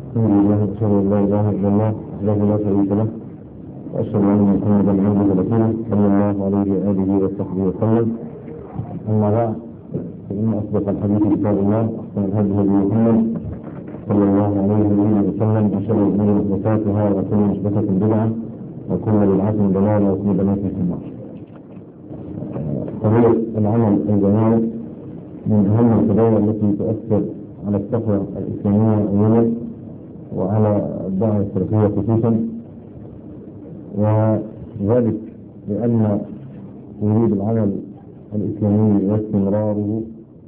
الحمد لله أشهد أن لا إله إلا الله وحده لا شريك له وأشهد أن محمدا عبده ورسوله صلى الله عليه وآله وصحبه وسلم أما بعد فإن أصدق الحديث كتاب الله وأحسن الهدي هدي محمد صلى الله عليه وآله وسلم وشر الأمور محدثاتها وكل محدثة بدعة وكل بدعة ضلالة وكل ضلالة في النار. قضية العمل الجماعي من أهم القضايا التي تؤثر على الصحوة الإسلامية أولا وعلى الدعوة السلفية خصوصا وذلك لأن وجود العمل الإسلامي واستمراره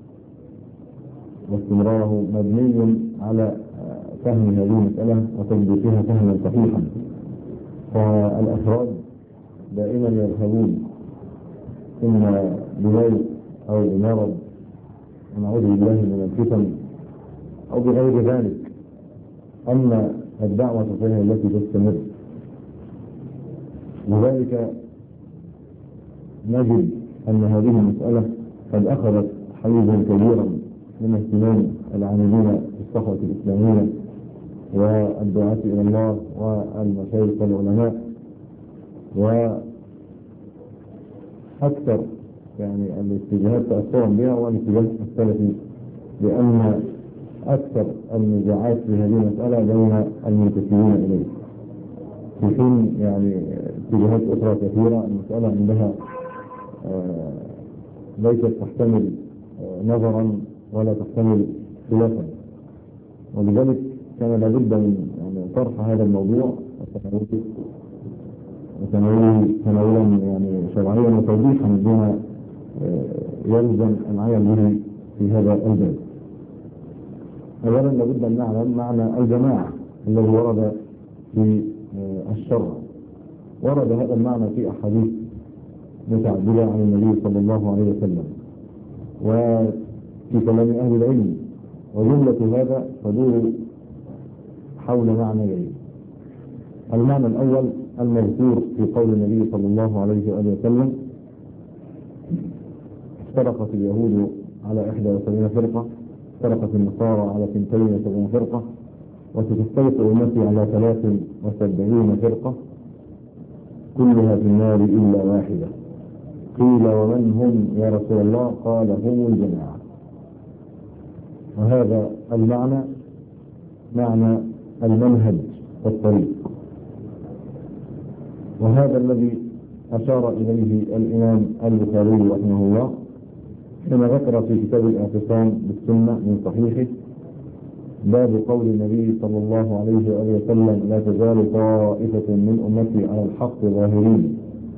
واستمراره مبني على فهم هذه المسألة وتطبيقها فهما صحيحا فالأفراد دائما يذهبون إما بموت أو بمرض ونعوذ بالله من الفتن أو بغير ذلك أما الدعوة فهي التي تستمر لذلك نجد أن هذه المسألة قد أخذت حيزا كبيرا من اهتمام العاملين في الصحوة الإسلامية والدعاة إلى الله والمشايخ والعلماء وأكثر يعني الاتجاهات تأثرا بها هو الاتجاه السلفي لأن أكثر النزاعات في هذه المسألة بين المنتسبين إليه في حين يعني اتجاهات أخرى كثيرة المسألة عندها آه ليست تحتمل آه نظرا ولا تحتمل خلافا ولذلك كان لابد من يعني طرح هذا الموضوع وتناوله تناولا يعني شرعيا وتوضيحا بما آه يلزم العمل به في هذا الباب اولا لابد ان نعلم معنى الجماعه الذي ورد في الشرع ورد هذا المعنى في احاديث متعدده عن النبي صلى الله عليه وسلم وفي كلام اهل العلم وجمله هذا تدور حول معنيين المعنى الاول المذكور في قول النبي صلى الله عليه واله وسلم افترقت اليهود على 71 فرقه افترقت النصارى على 72 فرقة وستفترق أمتي على 73 فرقة كلها في النار إلا واحدة قيل ومن هم يا رسول الله قال هم الجماعة وهذا المعنى معنى المنهج والطريق وهذا الذي أشار إليه الإمام البخاري رحمه الله حين ذكر في كتاب الاعتصام بالسنة من صحيحه باب قول النبي صلى الله عليه وآله وسلم لا تزال طائفة من أمتي على الحق ظاهرين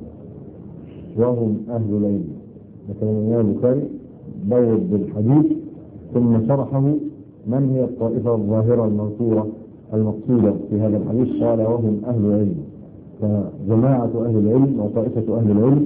وهم أهل العلم مثلا الإمام البخاري بوض بالحديث ثم شرحه من هي الطائفة الظاهرة المنصورة المقصودة في هذا الحديث قال وهم أهل العلم فجماعة أهل العلم وطائفة أهل العلم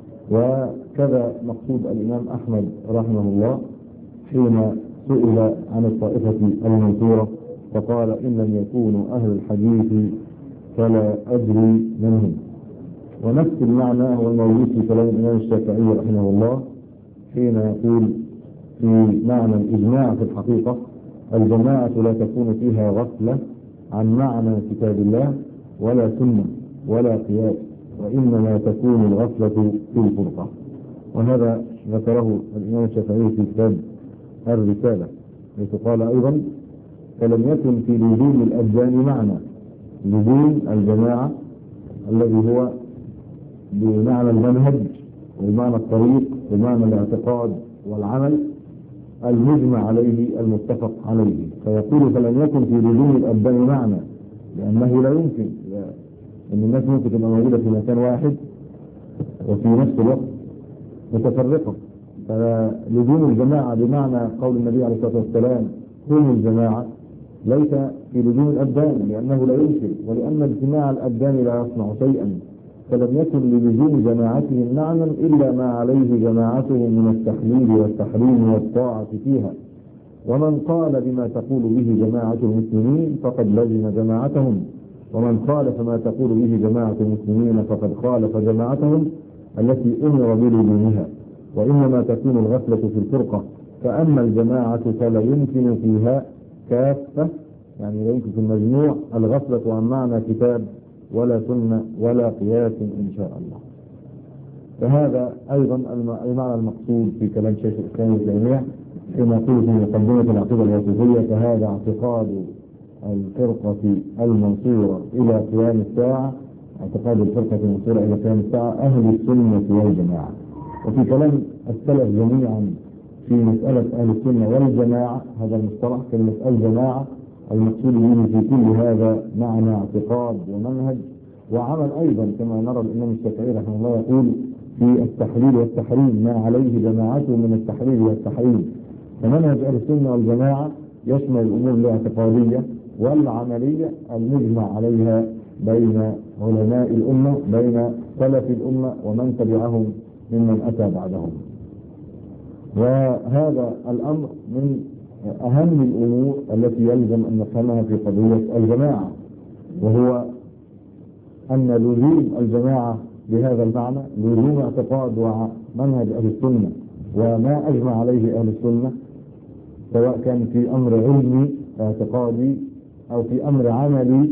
وكذا مقصود الإمام أحمد رحمه الله حين سئل عن الطائفة المنصورة فقال إن لم يكونوا أهل الحديث فلا أدري من هم ونفس المعنى هو الموجود في كلام الإمام الشافعي رحمه الله حين يقول في معنى الإجماع في الحقيقة الجماعة لا تكون فيها غفلة عن معنى كتاب الله ولا سنة ولا قياس وإنما تكون الغفلة في الفرقة وهذا ذكره الإمام الشافعي في كتاب الرسالة حيث قال أيضا فلم يكن في لزوم الأبدان معنى لزوم الجماعة الذي هو بمعنى المنهج وبمعنى الطريق بمعنى الاعتقاد والعمل المجمع عليه المتفق عليه فيقول فلم يكن في لزوم الأبدان معنى لأنه لا يمكن ان الناس ممكن تبقى موجودة في مكان واحد وفي نفس الوقت متفرقة فلزوم الجماعة بمعنى قول النبي عليه الصلاة والسلام هم الجماعة ليس في لزوم الأبدان لأنه لا يمكن ولأن اجتماع الأبدان لا يصنع شيئا فلم يكن للزوم جماعتهم معنى إلا ما عليه جماعتهم من التحليل والتحريم والطاعة فيها ومن قال بما تقول به جماعة المسلمين فقد لزم جماعتهم ومن خالف ما تقول به جماعة المسلمين فقد خالف جماعتهم التي أمر بلزومها وإنما تكون الغفلة في الفرقة فأما الجماعة فلا يمكن فيها كافة يعني لا يمكن في المجموع الغفلة عن معنى كتاب ولا سنة ولا قياس إن شاء الله فهذا أيضا المعنى المقصود في كلام شيخ الإسلام ابن تيمية حين يقول في مقدمة العقيدة الوصفية فهذا اعتقاد الفرقة المنصورة إلى قيام الساعة اعتقاد الفرقة المنصورة إلى قيام الساعة أهل السنة والجماعة وفي كلام السلف جميعا في مسألة أهل السنة والجماعة هذا المصطلح كلمة الجماعة المقصود به في كل هذا معنى اعتقاد ومنهج وعمل أيضا كما نرى الإمام الشافعي رحمه الله يقول في التحليل والتحريم ما عليه جماعته من التحليل والتحريم فمنهج أهل السنة والجماعة يشمل الأمور الاعتقادية والعملية المجمع عليها بين علماء الأمة بين سلف الأمة ومن تبعهم ممن أتى بعدهم وهذا الأمر من أهم الأمور التي يلزم أن نفهمها في قضية الجماعة وهو أن لزوم الجماعة بهذا المعنى لزوم اعتقاد ومنهج أهل السنة وما أجمع عليه أهل السنة سواء كان في أمر علمي اعتقادي أو في أمر عملي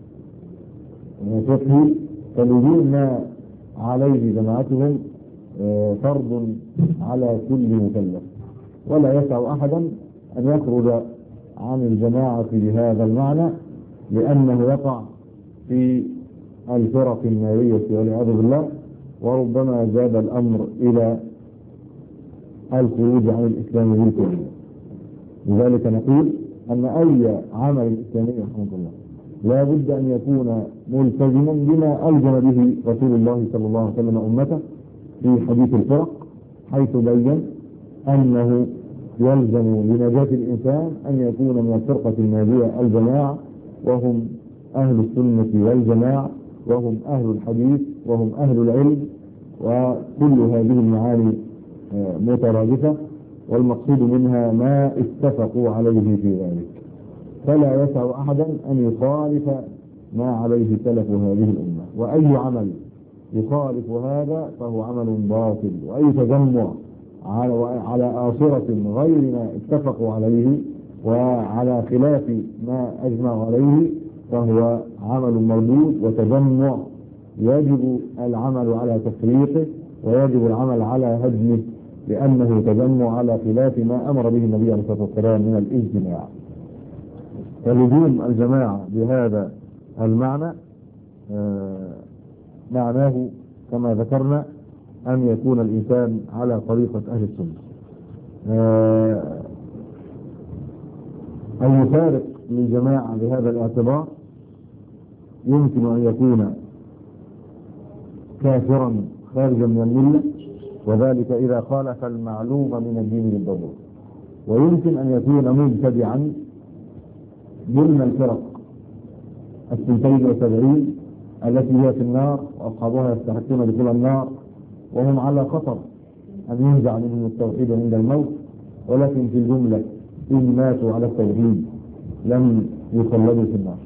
فقهي فلزوم ما عليه جماعتهم فرض على كل مكلف ولا يسع أحدا أن يخرج عن الجماعة بهذا المعنى لأنه يقع في الفرق النارية والعياذ بالله وربما زاد الأمر إلى الخروج عن الإسلام بالكلية لذلك نقول أن أي عمل إسلامي رحمه الله لا بد أن يكون ملتزما بما ألزم به رسول الله صلى الله عليه وسلم أمته في حديث الفرق حيث بين أنه يلزم لنجاة الإنسان أن يكون من الفرقة الناجية الجماعة وهم أهل السنة والجماعة وهم أهل الحديث وهم أهل العلم وكل هذه المعاني مترادفة والمقصود منها ما اتفقوا عليه في ذلك فلا يسع أحدا أن يخالف ما عليه سلف هذه الأمة وأي عمل يخالف هذا فهو عمل باطل وأي تجمع على على آصرة غير ما اتفقوا عليه وعلى خلاف ما أجمعوا عليه فهو عمل مردود وتجمع يجب العمل على تفريقه ويجب العمل على هدمه لأنه تجمع على خلاف ما أمر به النبي عليه الصلاة والسلام من الاجتماع فلزوم الجماعة بهذا المعنى آه معناه كما ذكرنا أن يكون الإنسان على طريقة أهل السنة آه أن يفارق للجماعة بهذا الاعتبار يمكن أن يكون كافرا خارجا من الملة وذلك إذا خالف المعلوم من الدين بالضرورة ويمكن أن يكون مبتدعا ضمن الفرق السنتين وسبعين التي هي في النار وأصحابها يستحقون دخول النار وهم على خطر أن ينزع منهم التوحيد عند الموت ولكن في الجملة إن ماتوا على التوحيد لم يخلدوا في النار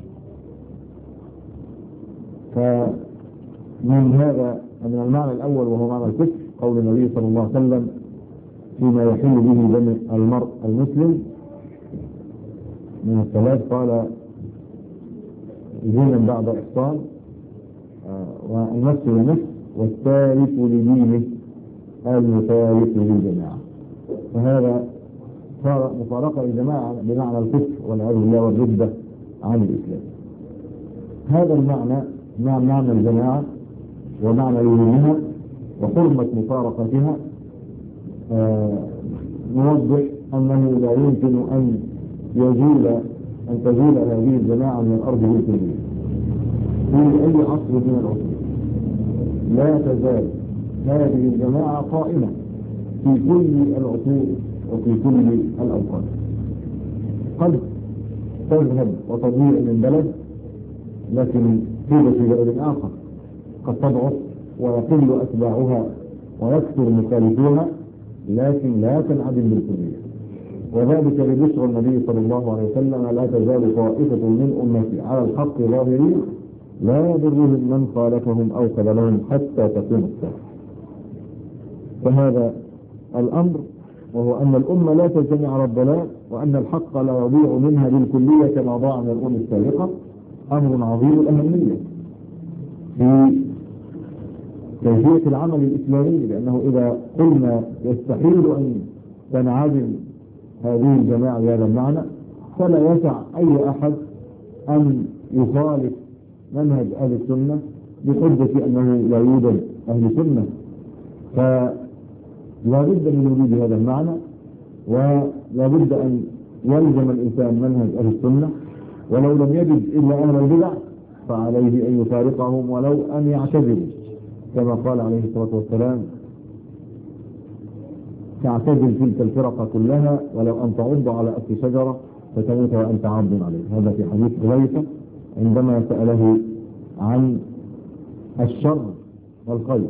فمن هذا من المعنى الأول وهو معنى الكفر قول النبي صلى الله عليه وسلم فيما يحل به دم المرء المسلم من الثلاث قال زنا بعد إحصان والنفس لنفس والتارك لدينه المفارق للجماعة فهذا مفارقة للجماعة بمعنى الكفر والعياذ بالله والردة عن الإسلام هذا المعنى مع معنى الجماعة ومعنى لزومها وحرمة مفارقتها آه نوضح أنه لا يمكن أن يزول أن تزول هذه الجماعة من الأرض بالكلية في أي عصر من العصور لا تزال هذه الجماعة قائمة في كل العصور وفي كل الأوقات قد تذهب وتضيع من بلد لكن توجد في بلد آخر قد تضعف ويقل أتباعها ويكثر مخالفوها لكن لا تنعدم بالكلية وذلك لبشر النبي صلى الله عليه وسلم لا تزال طائفة من أمتي على الحق ظاهرين لا يضرهم من خالفهم أو خذلهم حتى تقوم الساعة فهذا الأمر وهو أن الأمة لا تجتمع على الضلال وأن الحق لا يضيع منها بالكلية كما ضاع من الأمم السابقة أمر عظيم الأهمية في كيفية العمل الإسلامي لأنه إذا قلنا يستحيل أن تنعدم هذه الجماعة بهذا المعنى فلا يسع أي أحد أن يخالف منهج أهل السنة بحجة أنه لا يوجد أهل سنة فلا بد من وجود هذا المعنى ولا بد أن يلزم الإنسان منهج أهل السنة ولو لم يجد إلا أهل البدع فعليه أن يفارقهم ولو أن يعتذروا كما قال عليه الصلاة والسلام تعتزل تلك الفرق كلها ولو أن تعض على أصل شجرة فتموت وأنت عاض عليه هذا في حديث حذيفة عندما سأله عن الشر والخير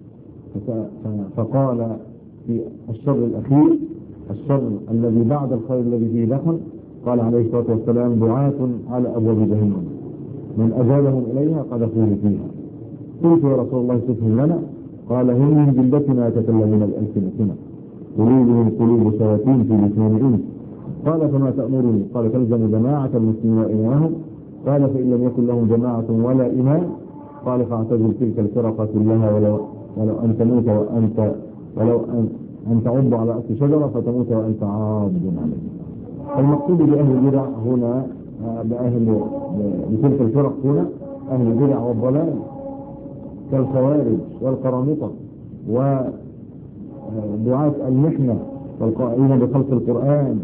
فقال في الشر الأخير الشر الذي بعد الخير الذي فيه دخل قال عليه الصلاة والسلام دعاة على أبواب جهنم من أجابهم إليها قذفوه فيها قلت يا رسول الله صفهم لنا قال هم من جلدتنا يتكلمون بألسنتنا قلوبهم قلوب شياطين في لسان إنس قال فما تأمرني قال تلزم جماعة المسلمين وإمامهم قال فإن لم يكن لهم جماعة ولا إمام قال فاعتزل تلك الفرقة كلها ولو, ولو أن تموت وأنت ولو أن, أن تعض على أصل شجرة فتموت وأنت عاض عليه المقصود بأهل البدع هنا بأهل بتلك الفرق هنا أهل البدع والضلال كالخوارج والقرامطة ودعاة المحنة والقائلين بخلق القرآن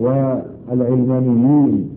والعلمانيين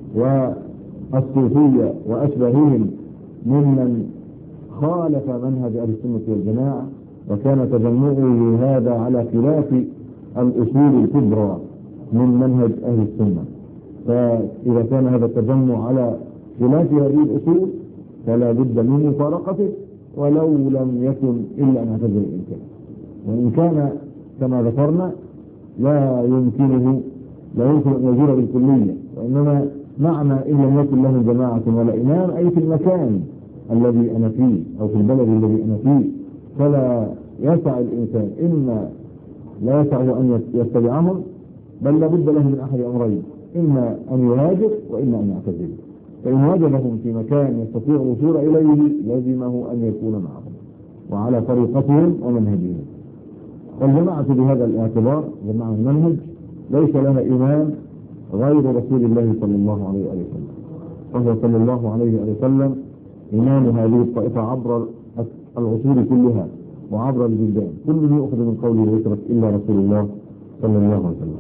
والصوفية وأشباههم ممن خالف منهج أهل السنة والجماعة وكان تجمعه هذا على خلاف الأصول الكبرى من منهج أهل السنة فإذا كان هذا التجمع على خلاف هذه الأصول فلا بد من مفارقته ولو لم يكن إلا أن يعتذر الإنسان وإن كان كما ذكرنا لا يمكنه لا يمكن أن يزور بالكلية وإنما معنى إن لم يكن له جماعة ولا إمام أي في المكان الذي أنا فيه أو في البلد الذي أنا فيه فلا يسع الإنسان إما لا يسع أن يتبعهم بل لابد له من أحد أمرين إما أن يهاجر وإما أن يعتزل فإن وجدهم في مكان يستطيع الوصول إليه لزمه أن يكون معهم وعلى طريقتهم ومنهجهم والجماعة بهذا الاعتبار جماعة المنهج ليس لها إمام غير رسول الله صلى الله عليه وسلم وهو صلى الله عليه وسلم إمام هذه الطائفة عبر العصور كلها وعبر البلدان كل يؤخذ من قوله ويترك إلا رسول الله صلى الله عليه وسلم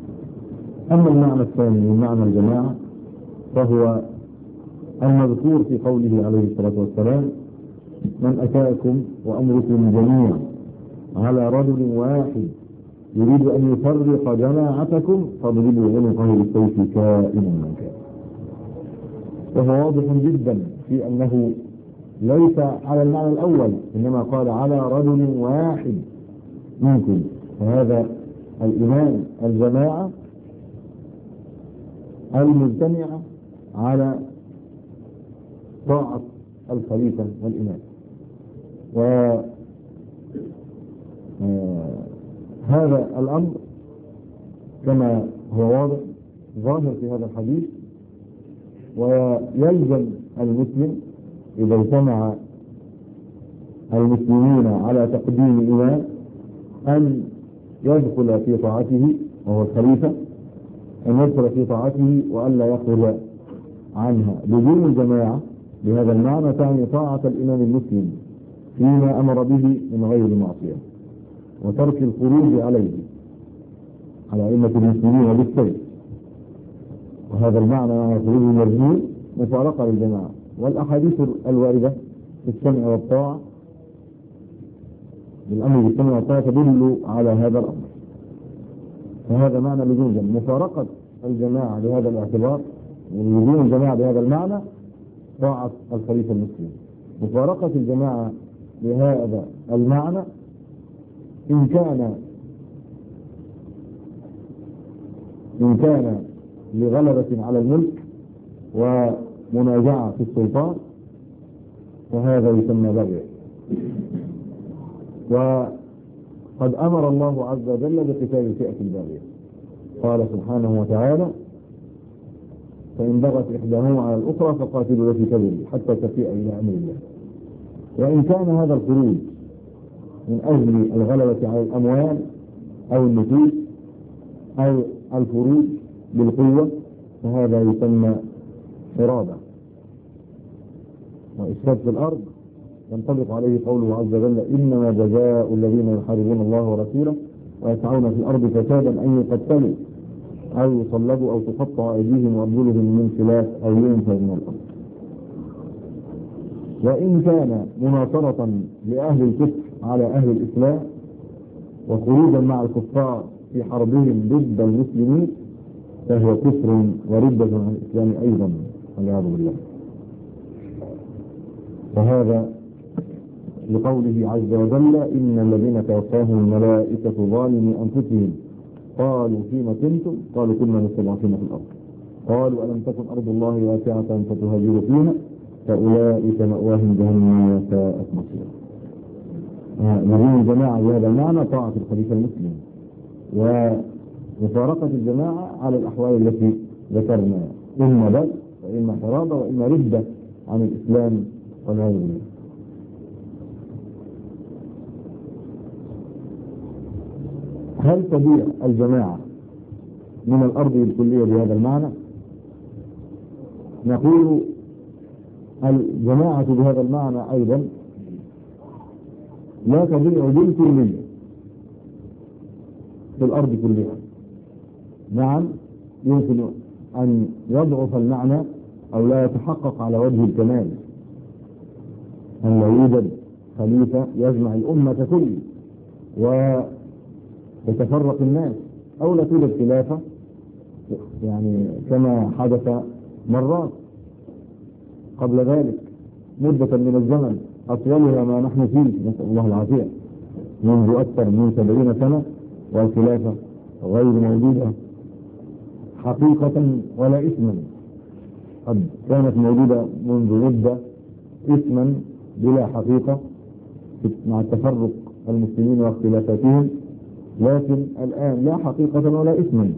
أما المعنى الثاني من معنى الجماعة فهو المذكور في قوله عليه الصلاة والسلام من أتاكم وأمركم جميعا على رجل واحد يريد أن يفرق جماعتكم فاضربوا عنقه بالسيف كائنا من كان وهو واضح جدا في أنه ليس على المعنى الأول إنما قال على رجل واحد منكم فهذا الإمام الجماعة المجتمعة على طاعة الخليفة والإمام و هذا الأمر كما هو واضح ظاهر في هذا الحديث ويلزم المسلم إذا اجتمع المسلمين على تقديم الإمام أن يدخل في طاعته وهو الخليفة أن يدخل في طاعته وألا يخرج عنها لزوم الجماعة بهذا المعنى تعني طاعة الإمام المسلم فيما أمر به من غير معصية وترك الخروج عليه على أئمة المسلمين بالسيف وهذا المعنى معنى خروج المرجوع مفارقة للجماعة والأحاديث الواردة في السمع والطاعة بالأمر بالسمع والطاعة تدل على هذا الأمر فهذا معنى لزوم مفارقة الجماعة بهذا الاعتبار ولزوم الجماعة بهذا المعنى طاعة الخليفة المسلم مفارقة الجماعة بهذا المعنى إن كان إن كان لغلبة على الملك ومنازعة في السلطان فهذا يسمى بغي قد أمر الله عز وجل بقتال الفئة الباغية قال سبحانه وتعالى فإن بغت إحداهما على الأخرى فقاتلوا التي تبغي حتى تفيء إلى أمر الله وإن كان هذا الخروج من أجل الغلبة على الأموال أو النفوس أو الفروج بالقوة فهذا يسمى حرابة وإفساد في الأرض ينطبق عليه قوله عز وجل إنما جزاء الذين يحاربون الله ورسوله ويسعون في الأرض فسادا أن يقتلوا أو يصلبوا أو تقطع أيديهم وأرجلهم من خلاف أو ينفوا من الأرض وإن كان مناصرة لأهل الكفر على أهل الإسلام وخروجا مع الكفار في حربهم ضد المسلمين فهو كفر وردة عن الإسلام أيضا والعياذ بالله فهذا لقوله عز وجل إن الذين توفاهم الملائكة ظالمي أنفسهم قالوا فيما كنتم قالوا كنا مستضعفين في الأرض قالوا ألم تكن أرض الله واسعة فتهاجروا فيها فأولئك مأواهم جهنم وساءت مصيرا نبين الجماعة بهذا المعنى طاعة الخليفة المسلم ومفارقة الجماعة على الأحوال التي ذكرنا إما بل وإما حرابة وإما ردة عن الإسلام والعياذ بالله هل تضيع الجماعة من الأرض الكلية بهذا المعنى نقول الجماعة بهذا المعنى أيضا لا تضيع بالكلية في الأرض كلها نعم يمكن أن يضعف المعنى أو لا يتحقق على وجه الكمال أن لا يوجد خليفة يجمع الأمة كل ويتفرق الناس أو لا توجد خلافة يعني كما حدث مرات قبل ذلك مدة من الزمن أطولها ما نحن فيه نسأل الله العافية منذ أكثر من سبعين سنة والخلافة غير موجودة حقيقة ولا اسما قد كانت موجودة منذ مدة اسما بلا حقيقة مع تفرق المسلمين واختلافاتهم لكن الآن لا حقيقة ولا اسما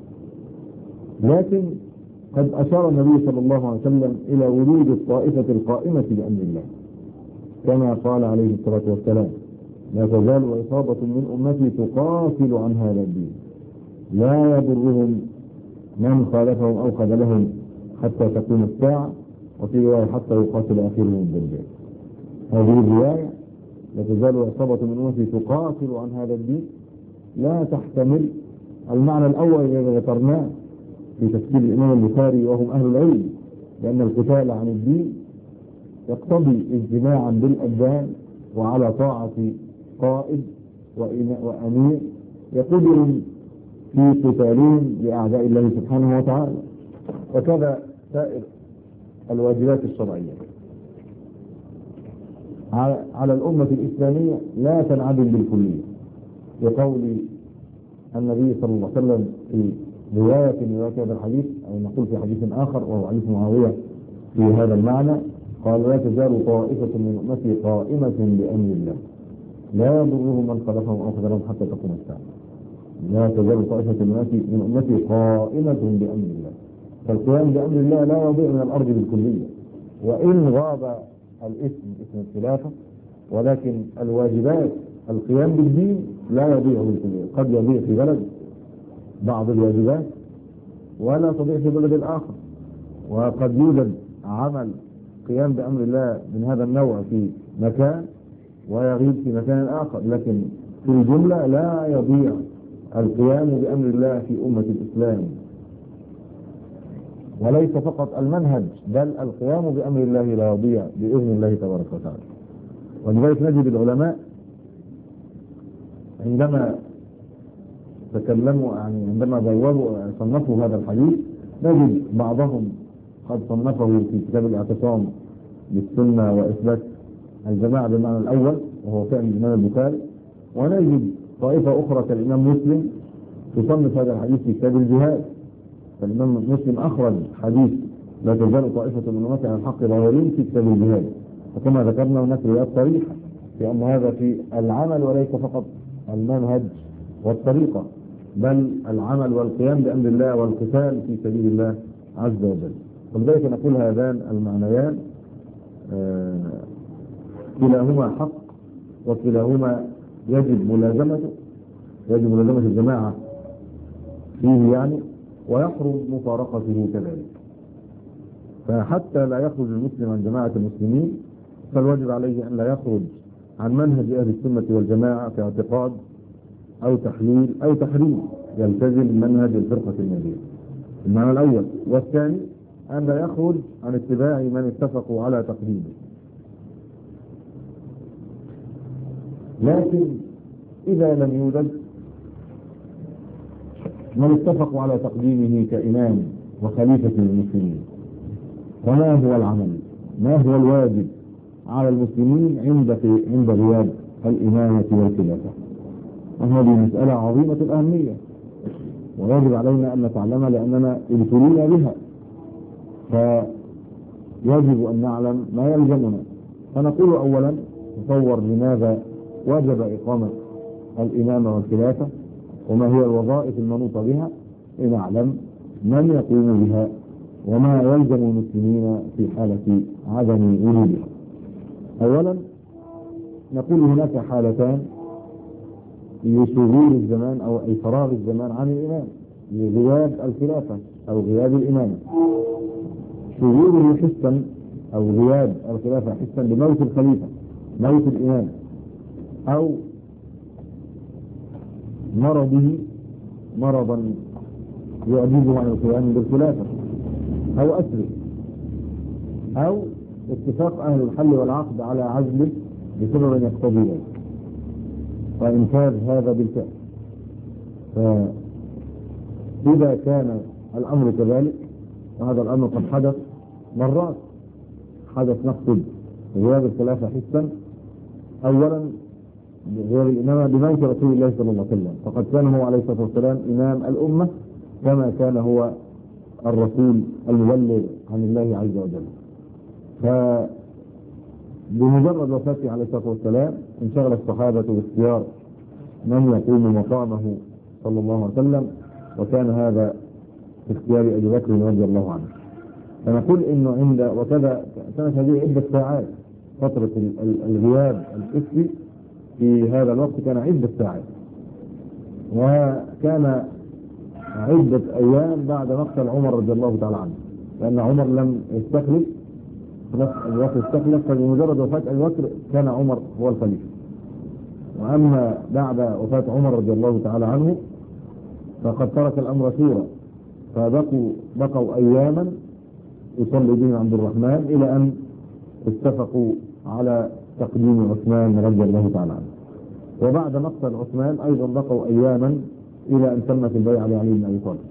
لكن قد أشار النبي صلى الله عليه وسلم إلى وجود الطائفة القائمة بأمر الله كما قال عليه الصلاة والسلام لا تزال عصابة من أمتي تقاتل عن هذا الدين لا يضرهم من خالفهم أو خذلهم حتى تقوم الساعة وفي رواية حتى يقاتل آخرهم الدجال هذه الرواية لا تزال عصابة من أمتي تقاتل عن هذا الدين لا تحتمل المعنى الأول الذي ذكرناه في تفسير الإمام البخاري وهم أهل العلم لأن القتال عن الدين يقتضي اجتماعا بالأبدان وعلى طاعة قائد وأمير يقدر في قتالهم لأعداء الله سبحانه وتعالى وكذا سائر الواجبات الشرعية على الأمة الإسلامية لا تنعدم بالكلية لقول النبي صلى الله عليه وسلم في رواية من رواية هذا الحديث أو نقول في حديث آخر وهو حديث معاوية في هذا المعنى قال لا تزال طائفة من أمتي قائمة بأمر الله لا يضرهم من خلفهم أو خذلهم حتى تقوم الساعة لا تزال طائفة من أمتي من أمتي قائمة بأمر الله فالقيام بأمر الله لا يضيع من الأرض بالكلية وإن غاب الاسم اسم الخلافة ولكن الواجبات القيام بالدين لا يضيع بالكلية قد يضيع في بلد بعض الواجبات ولا تضيع في بلد الآخر وقد يوجد عمل قيام بأمر الله من هذا النوع في مكان ويغيب في مكان آخر لكن في الجملة لا يضيع القيام بأمر الله في أمة الإسلام وليس فقط المنهج بل القيام بأمر الله لا يضيع بإذن الله تبارك وتعالى ولذلك نجد العلماء عندما تكلموا يعني عندما بوابوا صنفوا هذا الحديث نجد بعضهم قد صنفه في كتاب الاعتصام بالسنة وإثبات الجماعة بالمعنى الأول وهو فعل الإمام البخاري ونجد طائفة أخرى كالإمام مسلم تصنف هذا الحديث في كتاب الجهاد فالإمام مسلم أخرج حديث لا تزال طائفة من أمتي عن الحق ظاهرين في كتاب الجهاد وكما ذكرنا هناك روايات صريحة في أن هذا في العمل وليس فقط المنهج والطريقة بل العمل والقيام بأمر الله والقتال في سبيل الله عز وجل ولذلك نقول هذان المعنيان آه، كلاهما حق وكلاهما يجب ملازمته يجب ملازمة الجماعة فيه يعني ويحرم مفارقته كذلك فحتى لا يخرج المسلم عن جماعة المسلمين فالواجب عليه أن لا يخرج عن منهج أهل السنة والجماعة في اعتقاد أو تحليل أو تحريم يلتزم منهج الفرقة الناجية المعنى الأول والثاني أن لا يخرج عن اتباع من اتفقوا على تقديمه لكن إذا لم يوجد من اتفقوا على تقديمه كإمام وخليفة للمسلمين فما هو العمل ما هو الواجب على المسلمين عند في عند غياب الإمامة والخلافة وهذه مسألة عظيمة الأهمية ويجب علينا أن نتعلمها لأننا ابتلينا بها فيجب أن نعلم ما يلزمنا فنقول أولا تصور لماذا وجب إقامة الإمامة والخلافة وما هي الوظائف المنوطة بها لنعلم من يقوم بها وما يلزم المسلمين في حالة عدم وجودها أولا نقول هناك حالتان لشغول الزمان أو أي فراغ الزمان عن الإمام لغياب الخلافة أو غياب الإمامة شغوله حسا أو غياب الخلافة حسا لموت الخليفة موت الإمام أو مرضه مرضا يعجزه عن القيام بالخلافة أو أسره أو اتفاق أهل الحل والعقد على عزله بسبب يقتضي ذلك وإنفاذ هذا بالفعل فإذا كان الأمر كذلك وهذا الأمر قد حدث مرات حدث نقصد غياب الخلافة حسا أولا غير الإمامة بموت رسول الله صلى الله عليه وسلم فقد كان هو عليه الصلاة والسلام إمام الأمة كما كان هو الرسول المبلغ عن الله عز وجل فبمجرد وفاته عليه الصلاة والسلام انشغل الصحابة باختيار من يقوم مقامه صلى الله عليه وسلم وكان هذا في اختيار أبي بكر رضي الله عنه فنقول انه عند وكذا كانت هذه عدة ساعات فترة الغياب الحسي في هذا الوقت كان عدة ساعات وكان عدة أيام بعد مقتل عمر رضي الله تعالى عنه لأن عمر لم يستخلف في نفس الوقت استخلف فبمجرد وفاة أبي بكر كان عمر هو الخليفة وأما بعد وفاة عمر رضي الله تعالى عنه فقد ترك الأمر سورة فبقوا بقوا أياما يصلي بهم عبد الرحمن إلى أن اتفقوا على تقديم عثمان رضي الله تعالى عنه وبعد مقتل عثمان أيضا بقوا أياما إلى أن تمت البيعة لعلي بن أبي طالب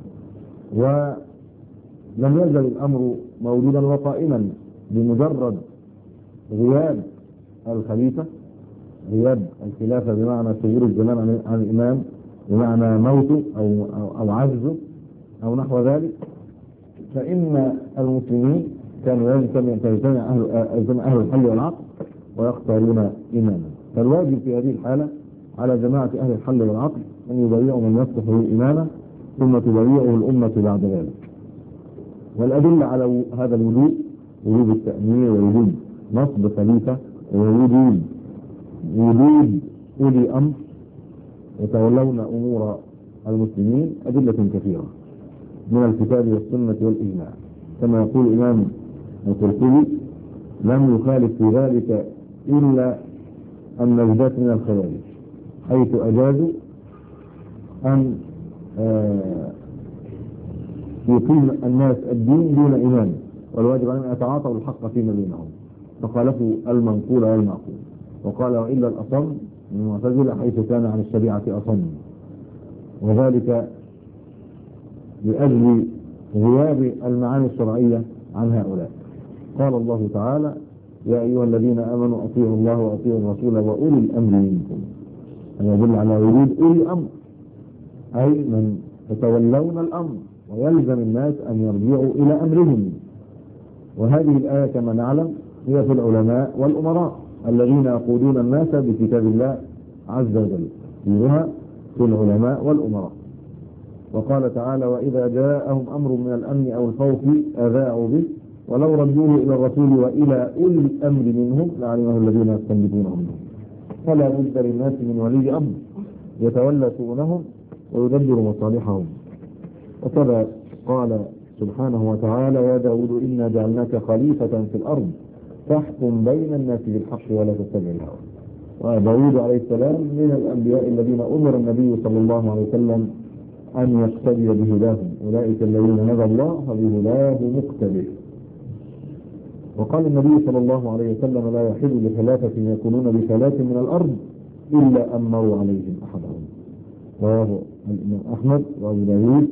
ولم يزل الأمر موجودا وقائما بمجرد غياب الخليفة غياب الخلافة بمعنى صدور الزمان عن الإمام بمعنى موته أو, أو, أو عجزه أو نحو ذلك فإن المسلمين كانوا يجتمع يجتمع أهل, أهل الحل والعقد ويختارون إماما فالواجب في هذه الحالة على جماعة أهل الحل والعقد أن يبايعوا من يصلح الإمامة ثم تبايعه الأمة بعد ذلك والأدلة على هذا الوجود وجود التأمير ووجود نصب خليفة ووجود وجود أولي أمر يتولون أمور المسلمين أدلة كثيرة من الكتاب والسنة والإجماع كما يقول الإمام القرطبي لم يخالف في ذلك إلا النجدات من الخوارج حيث أجازوا أن آه، يقيم الناس الدين دون إمام والواجب عليهم أن يتعاطوا الحق فيما بينهم فخالفوا المنقول والمعقول وقال وإلا الأصم من المعتزلة حيث كان عن الشريعة أصم وذلك لأجل غياب المعاني الشرعية عن هؤلاء قال الله تعالى يا أيها الذين آمنوا أطيعوا الله وأطيعوا الرسول وأولي الأمر منكم هذا يدل على وجود أولي الأمر أي من يتولون الأمر ويلزم الناس أن يرجعوا إلى أمرهم وهذه الآية كما نعلم هي في العلماء والأمراء الذين يقودون الناس بكتاب الله عز وجل تأثيرها في العلماء والأمراء وقال تعالى وإذا جاءهم أمر من الأمن أو الخوف أذاعوا به ولو ردوه إلى الرسول وإلى أولي الأمر منهم لعلمه الذين يستنبطونه منهم فلا بد للناس من ولي أمر يتولى شؤونهم ويدبر مصالحهم وكذا قال سبحانه وتعالى يا داود إنا جعلناك خليفة في الأرض فاحكم بين الناس بالحق ولا تتبع الهوى وداود عليه السلام من الأنبياء الذين أمر النبي صلى الله عليه وسلم أن يقتدي بهداهم أولئك الذين هدى الله فبهداه مقتدر وقال النبي صلى الله عليه وسلم لا يحل لثلاثة يكونون بثلاث من الأرض إلا أمروا عليهم أحدهم رواه الإمام أحمد وأبو داود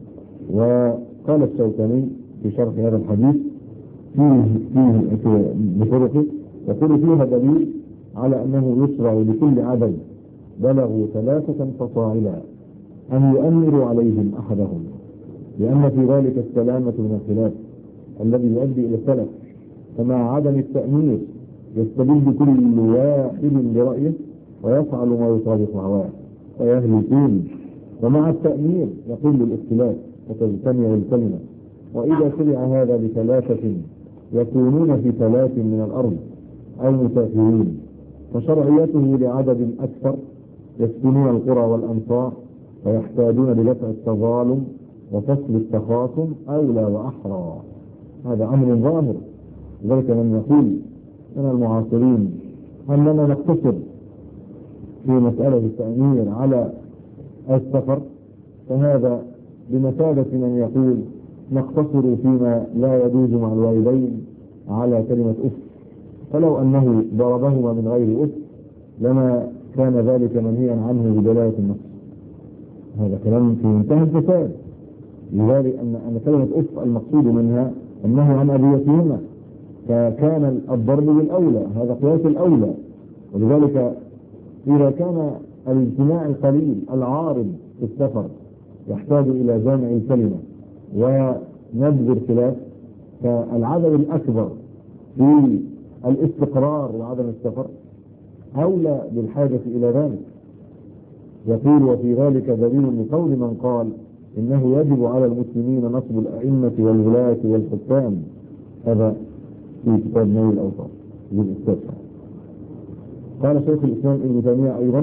وقال الشوكاني في شرح هذا الحديث فيه فيه بطرقه يقول فيها دليل على أنه يشرع لكل عدد بلغوا ثلاثة فصاعدا أن يؤمروا عليهم أحدهم لأن في ذلك السلامة من الخلاف الذي يؤدي إلى السلف فمع عدم التأمير يستبد كل واحد برأيه ويفعل ما يطابق هواه ويهلكون ومع التأمير يقل الاختلاف وتجتمع الكلمة وإذا سمع هذا لثلاثة يكونون في ثلاث من الأرض أو مسافرين فشرعيته لعدد أكثر يسكنون القرى والأمصار ويحتاجون لدفع التظالم وفصل التخاصم أولى وأحرى هذا أمر ظاهر لذلك من يقول من المعاصرين أننا نقتصر في مسألة التأمير على السفر فهذا بمثابة من يقول نقتصر فيما لا يجوز مع الوالدين على كلمة أف فلو أنه ضربهما من غير أف لما كان ذلك منهيا عنه بدلاله النص هذا كلام في منتهى الفساد لذلك أن أن كلمة أف المقصود منها أنه عن أبيتهما فكان الضرب بالأولى هذا قياس الأولى ولذلك إذا كان الاجتماع القليل العارض في السفر يحتاج إلى جامع الكلمة ونبذ الخلاف فالعدد الأكبر في الاستقرار وعدم السفر أولى بالحاجة إلى ذلك يقول وفي ذلك دليل لقول من قال إنه يجب على المسلمين نصب الأئمة والولاة والحكام هذا في كتاب نيل الأوطان للأستاذ قال شيخ الإسلام ابن تيمية أيضا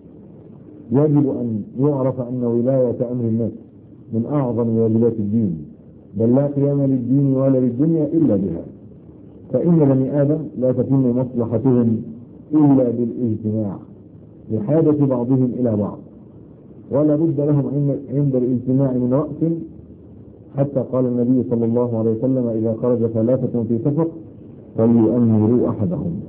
يجب أن يعرف أن ولاية أمر الناس من أعظم واجبات الدين بل لا قيام للدين ولا للدنيا إلا بها فإن بني آدم لا تتم مصلحتهم إلا بالاجتماع لحاجة بعضهم إلى بعض ولا بد لهم عند الاجتماع من رأس حتى قال النبي صلى الله عليه وسلم إذا خرج ثلاثة في سفر فليؤمروا أحدهم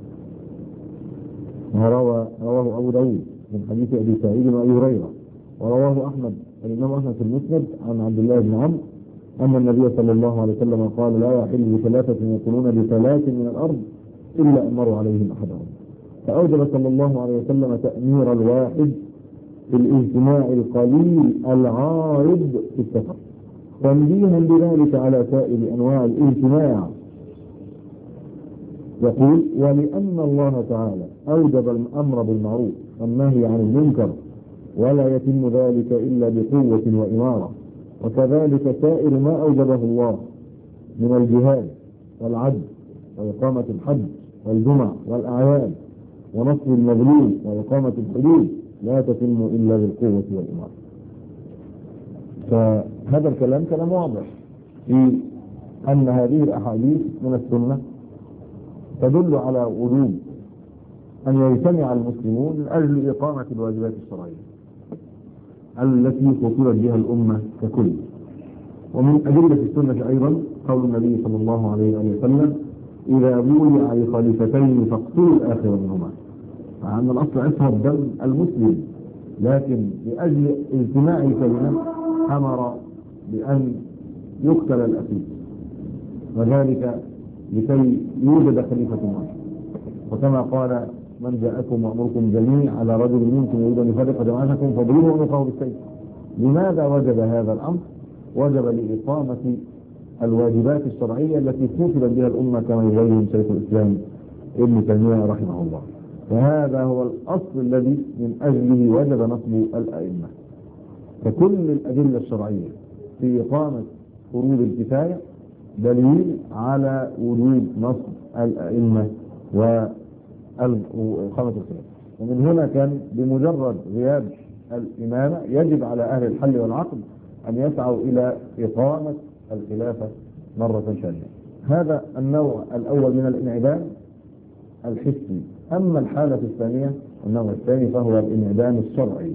وروى رواه أبو داود من حديث أبي سعيد وأبي هريرة ورواه أحمد الإمام أحمد في المسند عن عبد الله بن عمرو أن النبي صلى الله عليه وسلم قال لا يحل لثلاثة يكونون بثلاث من الأرض إلا أمروا عليهم أحدهم فأوجب صلى الله عليه وسلم تأمير الواحد في الاجتماع القليل العارض في السفر تنبيها بذلك على سائر أنواع الاجتماع يقول ولأن الله تعالى أوجب الأمر بالمعروف والنهي عن المنكر ولا يتم ذلك إلا بقوة وإمارة وكذلك سائر ما أوجبه الله من الجهاد والعدل وإقامة الحج والجمع والأعياد ونصر المظلوم وإقامة الحدود لا تتم إلا بالقوة والإمارة فهذا الكلام كلام واضح في أن هذه الأحاديث من السنة تدل على وجوب أن يجتمع المسلمون من أجل إقامة الواجبات الشرعية التي خطرت بها الأمة ككل ومن أدلة السنة أيضا قول النبي صلى الله عليه وسلم إذا بولع لخليفتين فاقتلوا الآخر منهما مع أن الأصل عصر دم المسلم لكن لأجل اجتماع الكلمة أمر بأن يقتل الأخير وذلك لكي يوجد خليفة واحد وكما قال من جاءكم وأمركم جميع على رجل منكم يريد أن يفرق جماعتكم فاضربوا عنقه بالسيف لماذا وجب هذا الأمر؟ وجب لإقامة الواجبات الشرعية التي كتبت بها الأمة كما يبين شيخ الإسلام ابن تيمية رحمه الله وهذا هو الأصل الذي من أجله وجب نصب الأئمة فكل الأدلة الشرعية في إقامة فروض الكفاية دليل على وجود نصب الأئمة وإقامة الخلاف ومن هنا كان بمجرد غياب الإمامة يجب على أهل الحل والعقد أن يسعوا إلى إقامة الخلافة مرة ثانية هذا النوع الأول من الانعدام الحسي أما الحالة الثانية النوع الثاني فهو الانعدام الشرعي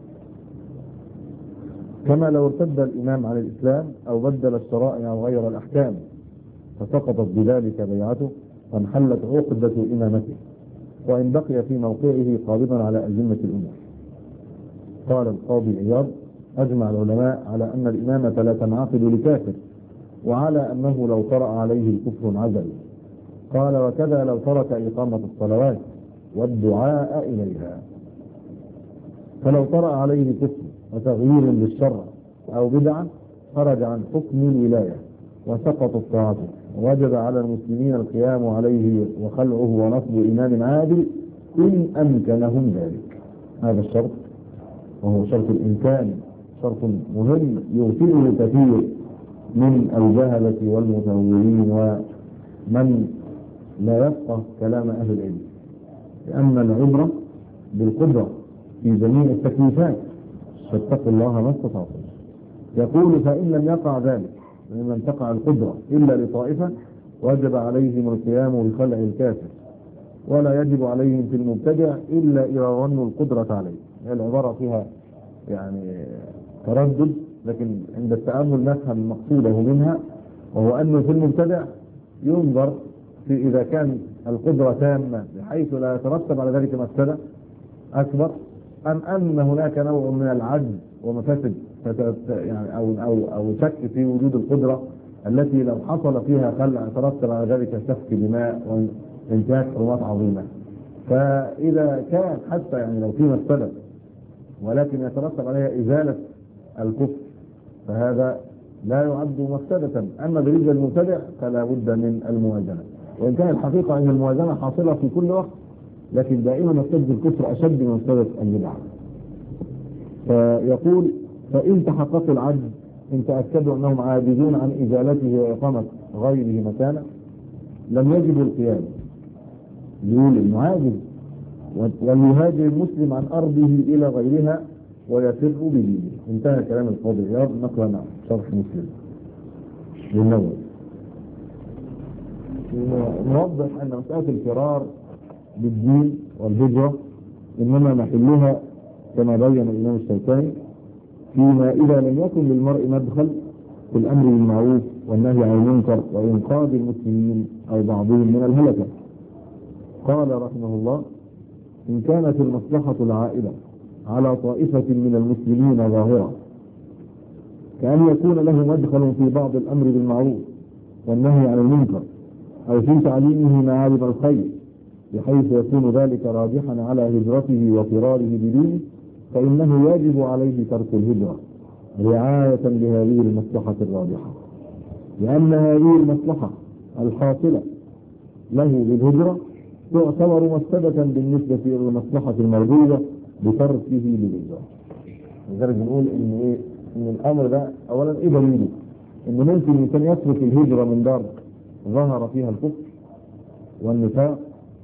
كما لو ارتد الإمام عن الإسلام أو بدل الشرائع أو غير الأحكام فسقطت بذلك بيعته وانحلت عقدة إمامته وإن بقي في موقعه قابضا على أزمة الأمور قال القاضي عياض أجمع العلماء على أن الإمامة لا تنعقد لكافر وعلى أنه لو طرأ عليه الكفر انعزل قال وكذا لو ترك إقامة الصلوات والدعاء إليها فلو طرأ عليه كفر وتغيير للشرع أو بدعة خرج عن حكم الولاية وسقطت طاعته وجب على المسلمين القيام عليه وخلعه ونصب إمام عادل إن أمكنهم ذلك هذا الشرط وهو شرط الإمكان شرط مهم يغفله كثير من الجهلة والمتهورين ومن لا يفقه كلام أهل العلم لأن العبرة بالقدرة في جميع التكليفات فاتقوا الله ما استطعتم يقول فإن لم يقع ذلك فإن لم تقع القدرة إلا لطائفة وجب عليهم القيام بخلع الكافر ولا يجب عليهم في المبتدع إلا إذا ظنوا القدرة عليه العبارة فيها يعني تردد لكن عند التأمل نفهم مقصوده منها وهو أنه في المبتدع ينظر في إذا كان القدرة تامة بحيث لا يترتب على ذلك مفسدة أكبر أم أن هناك نوع من العجز ومفاسد يعني أو أو أو شك في وجود القدرة التي لو حصل فيها خلع يترتب على ذلك سفك دماء وانتهاك حرمات عظيمة فإذا كان حتى يعني لو في مفسدة ولكن يترتب عليها إزالة الكفر فهذا لا يعد مفسدة أما بالنسبة للمبتدع فلا بد من الموازنة وإن كان الحقيقة أن الموازنة حاصلة في كل وقت لكن دائما مفسدة الكفر أشد من مفسدة البدعة فيقول فإن تحققوا العجز إن تأكدوا أنهم عاجزون عن إزالته وإقامة غيره مكانه لم يجب القيام يقول إنه عاجز وليهاجر المسلم عن أرضه إلى غيرها ويفر بدينه انتهى كلام القاضي عياض نقلا عن شرح مسلم للنووي نوضح أن مسألة الفرار بالدين والهجرة إنما محلها كما بين الإمام الشيطاني فيما إذا لم يكن للمرء مدخل في الأمر بالمعروف والنهي عن المنكر وإنقاذ المسلمين أو بعضهم من الهلكة قال رحمه الله إن كانت المصلحة العائلة على طائفة من المسلمين ظاهرة كأن يكون له مدخل في بعض الأمر بالمعروف والنهي عن المنكر أو في تعليمه معالم الخير بحيث يكون ذلك راجحا على هجرته وفراره بدينه فإنه يجب عليه ترك الهجرة رعاية لهذه المصلحة الراجحة لأن هذه المصلحة الحاصلة له بالهجرة تعتبر مفسدة بالنسبة إلى المصلحة المرجوة بتركه للهجرة لذلك بنقول إن إيه إن الأمر ده أولا إيه دليله؟ إن ممكن الإنسان يترك الهجرة من دار ظهر فيها الكفر والنفاق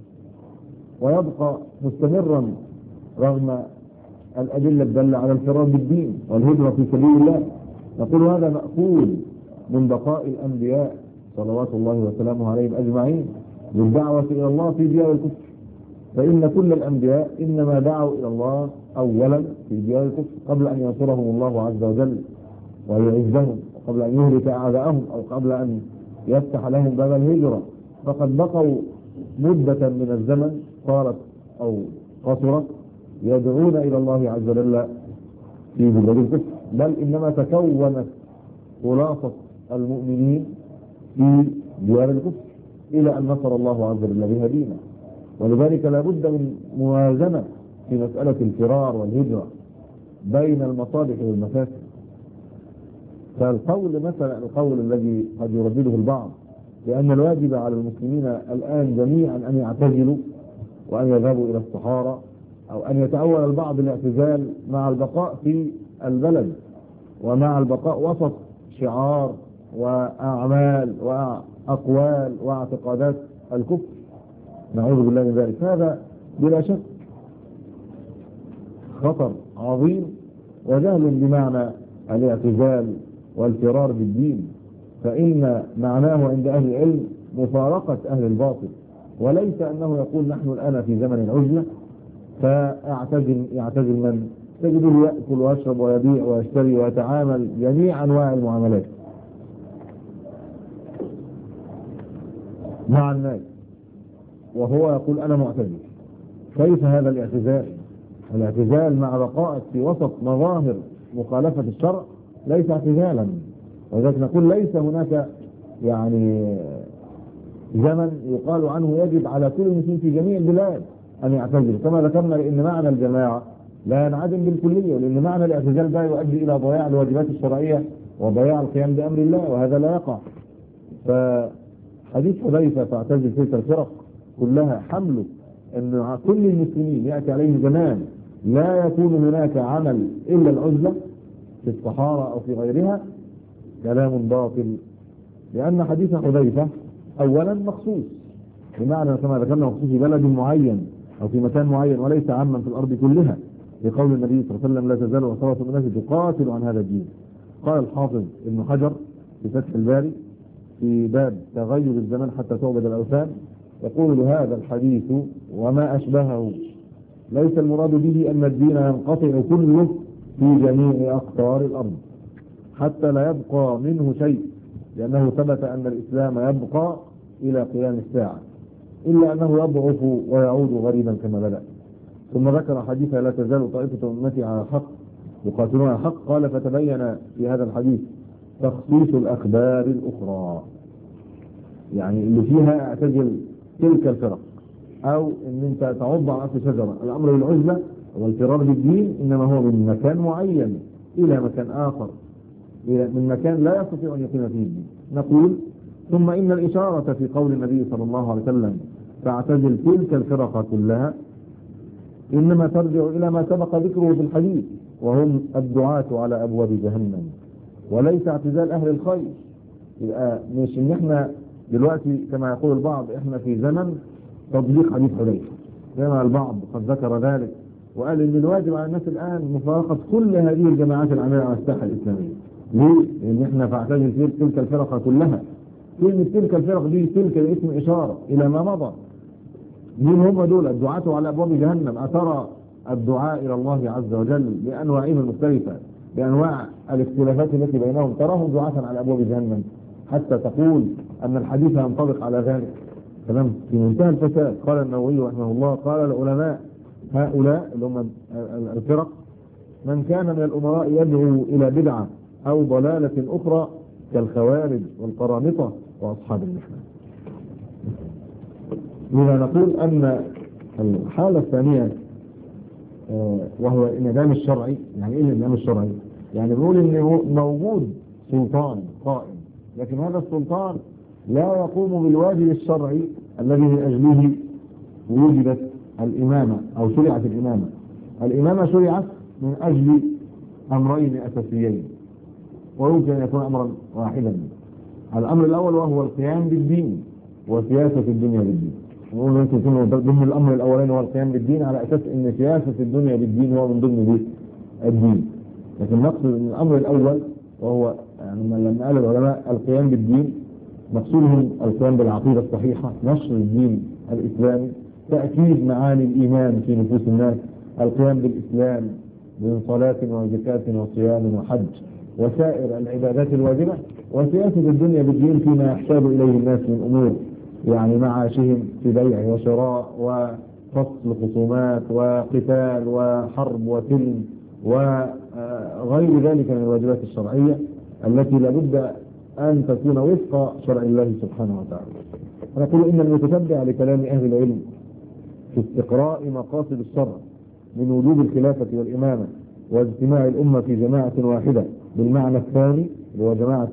ويبقى مستمرا رغم الأدلة الدالة على الفرار بالدين والهجرة في سبيل الله نقول هذا مأخوذ من بقاء الأنبياء صلوات الله وسلامه عليهم أجمعين بالدعوة إلى الله في ديار الكفر فإن كل الأنبياء إنما دعوا إلى الله أولا في ديار الكفر قبل أن ينصرهم الله عز وجل ويعزهم وقبل أن يهلك أعداءهم أو قبل أن يفتح لهم باب الهجرة فقد بقوا مدة من الزمن صارت أو قصرت يدعون إلى الله عز وجل في بلاد الكفر بل إنما تكونت خلاصة المؤمنين في ديار الكفر إلى أن نصر الله عز وجل بها دينا ولذلك لا بد من موازنة في مسألة الفرار والهجرة بين المصالح والمفاسد فالقول مثلا القول الذي قد يردده البعض لأن الواجب على المسلمين الآن جميعا أن يعتزلوا وأن يذهبوا إلى الصحارى أو أن يتأول البعض الاعتزال مع البقاء في البلد ومع البقاء وسط شعار وأعمال وأقوال واعتقادات الكفر نعوذ بالله من ذلك هذا بلا شك خطر عظيم وجهل بمعنى الاعتزال والفرار بالدين فإن معناه عند أهل العلم مفارقة أهل الباطل وليس أنه يقول نحن الآن في زمن العزلة فاعتزل يعتزل من تجده يأكل ويشرب ويبيع ويشتري ويتعامل جميع أنواع المعاملات مع الناس وهو يقول أنا معتزل كيف هذا الاعتزال الاعتزال مع بقائك في وسط مظاهر مخالفة الشرع ليس اعتزالا ولذلك نقول ليس هناك يعني زمن يقال عنه يجب على كل مسلم في جميع البلاد أن يعتزل كما ذكرنا لأن معنى الجماعة لا ينعدم بالكلية ولأن معنى الاعتزال ده يؤدي إلى ضياع الواجبات الشرعية وضياع القيام بأمر الله وهذا لا يقع فحديث حذيفة فاعتزل تلك الفرق كلها حمله أن كل المسلمين يأتي عليه زمان لا يكون هناك عمل إلا العزلة في الصحارى أو في غيرها كلام باطل لأن حديث حذيفة أولا مخصوص بمعنى كما ذكرنا مخصوص في بلد معين أو في مكان معين وليس عاما في الأرض كلها لقول النبي صلى الله عليه وسلم لا تزال عصابة من الناس تقاتل عن هذا الدين قال الحافظ ابن حجر في فتح الباري في باب تغير الزمان حتى تعبد الأوثان يقول هذا الحديث وما أشبهه ليس المراد به أن الدين ينقطع كله في جميع أقطار الأرض حتى لا يبقى منه شيء لأنه ثبت أن الإسلام يبقى إلى قيام الساعة إلا أنه يضعف ويعود غريبا كما بدأ ثم ذكر حديث لا تزال طائفة أمتي على الحق يقاتلون على الحق قال فتبين في هذا الحديث تخصيص الأخبار الأخرى يعني اللي فيها اعتزل تلك الفرق أو أن أنت تعض على أصل شجرة الأمر بالعزلة والفرار بالدين إنما هو من مكان معين إلى مكان آخر من مكان لا يستطيع أن يقيم فيه الدين نقول ثم إن الإشارة في قول النبي صلى الله عليه وسلم فاعتزل تلك الفرق كلها إنما ترجع إلى ما سبق ذكره في الحديث وهم الدعاة على أبواب جهنم وليس اعتزال أهل الخير يبقى مش إن إحنا دلوقتي كما يقول البعض إحنا في زمن تطبيق حديث حذيفة كما البعض قد ذكر ذلك وقال إن الواجب على الناس الآن مفارقة كل هذه الجماعات العاملة على الساحة الإسلامية ليه؟ لأن إحنا فاعتزل تلك الفرق كلها كلمة تلك الفرق دي تلك الاسم إشارة إلى ما مضى مين هم دول الدعاة على أبواب جهنم أترى الدعاء إلى الله عز وجل بأنواعهم المختلفة بأنواع الاختلافات التي بينهم تراهم دعاة على أبواب جهنم حتى تقول أن الحديث ينطبق على ذلك كلام في منتهى الفساد قال النووي رحمه الله قال العلماء هؤلاء اللي هم الفرق من كان من الأمراء يدعو إلى بدعة أو ضلالة أخرى كالخوارج والقرامطة وأصحاب المحنة لذا نقول أن الحالة الثانية وهو الإنعدام الشرعي يعني إيه الإنعدام الشرعي يعني بنقول إن موجود سلطان قائم لكن هذا السلطان لا يقوم بالواجب الشرعي الذي من أجله وجدت الإمامة أو شرعت الإمامة الإمامة شرعت من أجل أمرين أساسيين ويمكن أن يكون أمرا واحدا الأمر الأول وهو القيام بالدين وسياسة الدنيا بالدين نقول ممكن يكون ضمن الأمر الأولاني هو القيام بالدين على أساس أن سياسة الدنيا بالدين هو من ضمن الدين لكن نقصد أن الأمر الأول وهو يعني لما قال العلماء القيام بالدين مقصودهم القيام بالعقيدة الصحيحة نشر الدين الإسلامي تأكيد معاني الإيمان في نفوس الناس القيام بالإسلام من صلاة وزكاة وصيام وحج وسائر العبادات الواجبة وسياسة الدنيا بالدين فيما يحتاج إليه الناس من أمور يعني معاشهم في بيع وشراء وفصل خصومات وقتال وحرب وسلم وغير ذلك من الواجبات الشرعية التي لابد أن تكون وفق شرع الله سبحانه وتعالى نقول إن المتتبع لكلام أهل العلم في استقراء مقاصد الشرع من وجوب الخلافة والإمامة واجتماع الأمة في جماعة واحدة بالمعنى الثاني اللي هو جماعة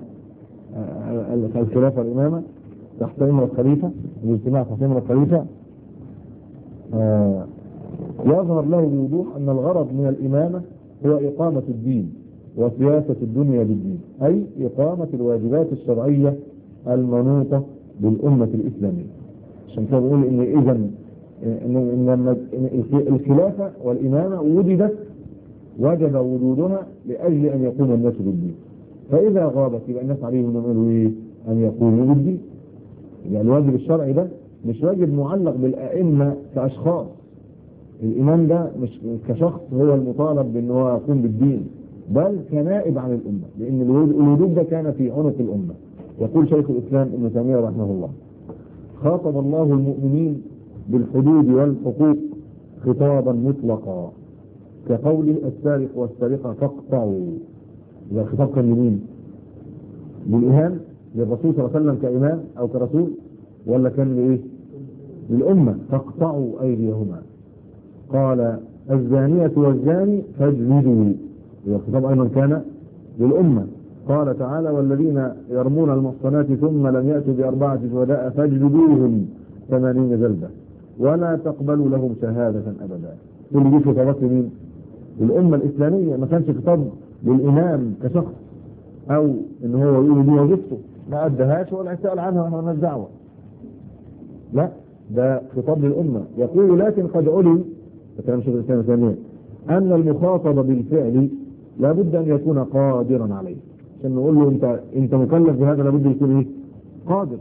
الخلافة والإمامة تحت إمرة الخليفة الاجتماع تحت إمرة الخليفة آه يظهر له بوضوح أن الغرض من الإمامة هو إقامة الدين وسياسة الدنيا بالدين أي إقامة الواجبات الشرعية المنوطة بالأمة الإسلامية عشان كده بقول إن إذا إن, إن, إن الخلافة والإمامة وجدت وجب وجودها لأجل أن يقوم الناس بالدين فإذا غابت يبقى الناس عليهم يعملوا إيه؟ أن يقوموا بالدين يعني الواجب الشرعي ده مش واجب معلق بالأئمة كأشخاص الإمام ده مش كشخص هو المطالب بأن هو يقوم بالدين بل كنائب عن الأمة لأن الوجود ده كان في عنق الأمة يقول شيخ الإسلام ابن تيمية رحمه الله خاطب الله المؤمنين بالحدود والحقوق خطابا مطلقا كقوله السارق والسارقة فاقطعوا إذا الخطاب كان لمين؟ للإمام للرسول صلى الله عليه وسلم كإمام أو كرسول ولا كان لإيه؟ للأمة فاقطعوا أيديهما قال الزانية والزاني فاجلدوا الخطاب أيضا كان للأمة قال تعالى والذين يرمون المحصنات ثم لم يأتوا بأربعة شهداء فاجلدوهم ثمانين جلدة ولا تقبلوا لهم شهادة أبدا كل دي خطابات لمين؟ للأمة الإسلامية ما كانش خطاب للإمام كشخص أو إن هو يقول دي وظيفته ما أدهاش ولا يسأل عنها وإحنا مالناش دعوة لا ده خطاب للأمة يقول لكن قد علم كلام شيخ الإسلام ثانيا أن المخاطب بالفعل لابد أن يكون قادرا عليه عشان نقول له أنت أنت مكلف بهذا لابد يكون إيه؟ قادر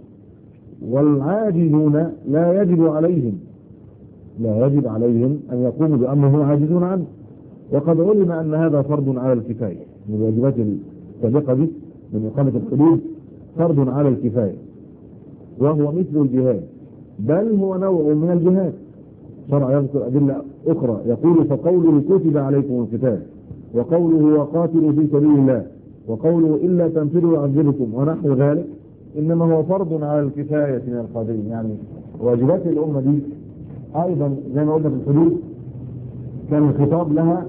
والعاجزون لا يجب عليهم لا يجب عليهم أن يقوموا بأمر هم عاجزون عنه وقد علم أن هذا فرض على الكفاية من الواجبات السابقة دي من إقامة الحدود فرض على الكفاية وهو مثل الجهاد بل هو نوع من الجهاد شرع يذكر أدلة أخرى يقول فقوله كتب عليكم القتال وقوله وقاتلوا في سبيل الله وقوله إلا تنفروا يعذبكم ونحو ذلك إنما هو فرض على الكفاية من القادرين يعني واجبات الأمة دي أيضا زي ما قلنا في الحدود كان الخطاب لها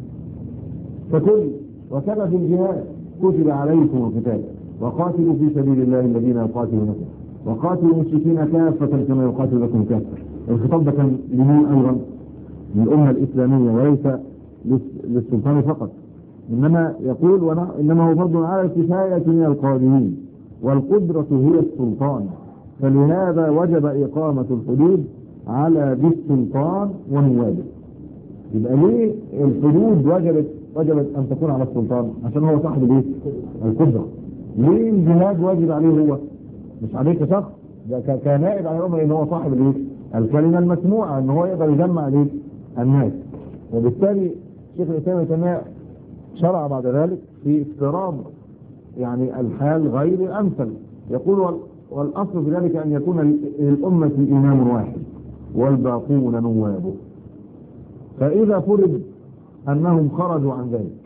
فكل وكما في الجهاد كتب عليكم القتال وقاتلوا في سبيل الله الذين يقاتلونكم وقاتلوا المشركين كافة كما يقاتلكم كافة الخطاب ده كان لمين أيضا للأمة الإسلامية وليس للسلطان فقط إنما يقول ونح... إنما هو فرض على الكفاية من القادمين والقدرة هي السلطان فلهذا وجب إقامة الحدود على ذي السلطان ونوابه يبقى ليه الحدود وجبت وجبت أن تكون على السلطان عشان هو صاحب الايه القدرة ليه الجهاد واجب عليه هو مش عليه كشخص ده كنائب على الأمة إن هو صاحب الايه الكلمة المسموعة ان هو يقدر يجمع الايه الناس وبالتالي شيخ الإسلام تيمية شرع بعد ذلك في افتراض يعني الحال غير الأمثل يقول والأصل في ذلك أن يكون للأمة إمام واحد والباقون نوابه فإذا فرض أنهم خرجوا عن ذلك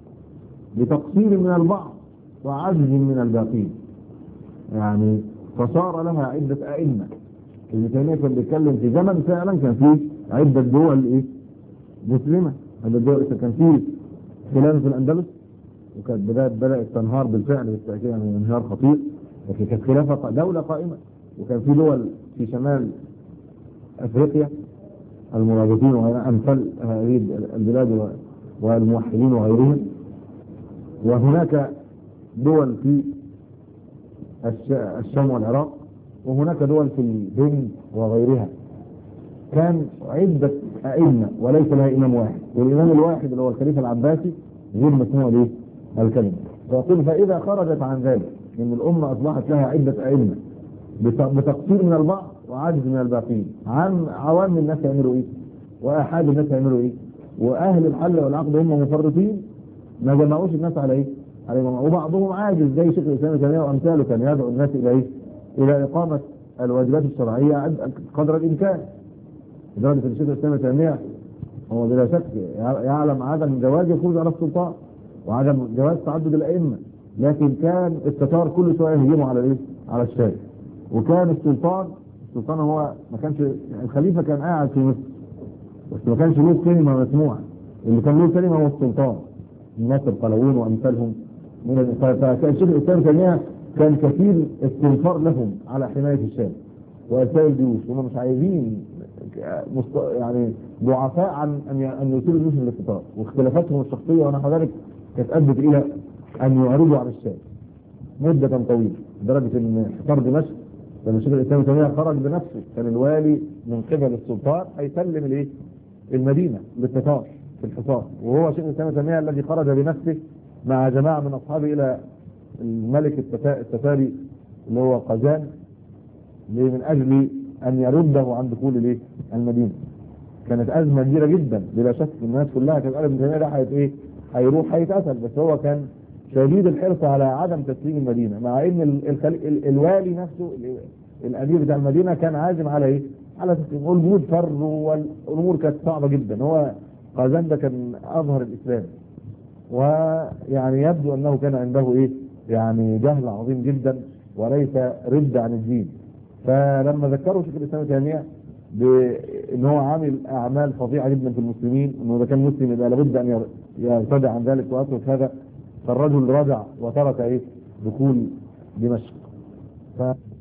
بتقصير من البعض وعجز من الباقين يعني فصار لها عدة أئمة ابن تيمية كان بيتكلم في زمن فعلا كان فيه عدة دول إيه مسلمة عدة دول كان فيه خلافة في الأندلس وكانت بدأت بدأت تنهار بالفعل بالتأكيد يعني انهيار خطير لكن كانت خلافة دولة قائمة وكان في دول في شمال أفريقيا المرابطين وأمثال هذه البلاد والموحدين وغيرهم وهناك دول في الشام والعراق وهناك دول في الهند وغيرها كان عدة أئمة وليس لها إمام واحد والإمام الواحد اللي هو الخليفة العباسي غير مسموع به الكلمة فيقول فإذا خرجت عن ذلك إن الأمة أصبحت لها عدة أئمة بتقصير من البعض وعجز من الباقين عن عوام الناس يعملوا إيه وأحد الناس يعملوا إيه وأهل الحل والعقد هم مفرطين ما جمعوش الناس على إيه على وبعضهم عاجز زي شيخ الإسلام الثانية وأمثاله كان يدعو الناس إلى إيه إلى إقامة الواجبات الشرعية قدر الإمكان لدرجة أن الشيخ الإسلام الثانية هو بلا شك يعلم عدم جواز الخروج على السلطان وعدم جواز تعدد الأئمة لكن كان التتار كل شوية يهجموا على إيه؟ على الشام وكان السلطان السلطان هو ما كانش الخليفة كان قاعد في مصر بس ما كانش له كلمة مسموعة اللي كان له كلمة هو السلطان الناس القلاوون وأمثالهم من فكان الشيخ الإسلام ثانية كان كثير استنفار لهم على حماية الشام وإرسال الجيوش هم مش عايزين مست... يعني ضعفاء عن ان ي- ان يثيروا الجيوش للاقتتال واختلافاتهم الشخصيه ونحو ذلك كانت ادت الى ان يعرضوا على الشام مده طويله لدرجه ان حصار دمشق لما الشيخ الاسلام ابن تيميه خرج بنفسه كان الوالي من قبل السلطان هيسلم الايه؟ المدينه للتتار في الحصار وهو شيخ الاسلام ابن تيميه الذي خرج بنفسه مع جماعه من اصحابه الى الملك التتا- التتاري اللي هو قزان ليه؟ من اجل ان يرده عن دخول الايه؟ المدينه كانت ازمه كبيره جدا بلا شك الناس كلها كانت قالت ابن تيميه ده هيت ايه؟ هيروح هيتقتل بس هو كان شديد الحرص على عدم تسليم المدينه مع ان ال- الخل... ال- الوالي نفسه ال- الامير بتاع المدينه كان عازم على ايه؟ على تسليم والجنود فروا والامور كانت صعبه جدا هو قازان ده كان اظهر الاسلام ويعني يبدو انه كان عنده ايه؟ يعني جهل عظيم جدا وليس رد عن الدين فلما ذكروا شيخ الاسلام ابن تيميه بان هو عامل اعمال فظيعه جدا في المسلمين انه اذا كان مسلم يبقى لابد ان ير- يرتدع عن ذلك ويترك هذا فالرجل رجع وترك ايه دخول دمشق ف...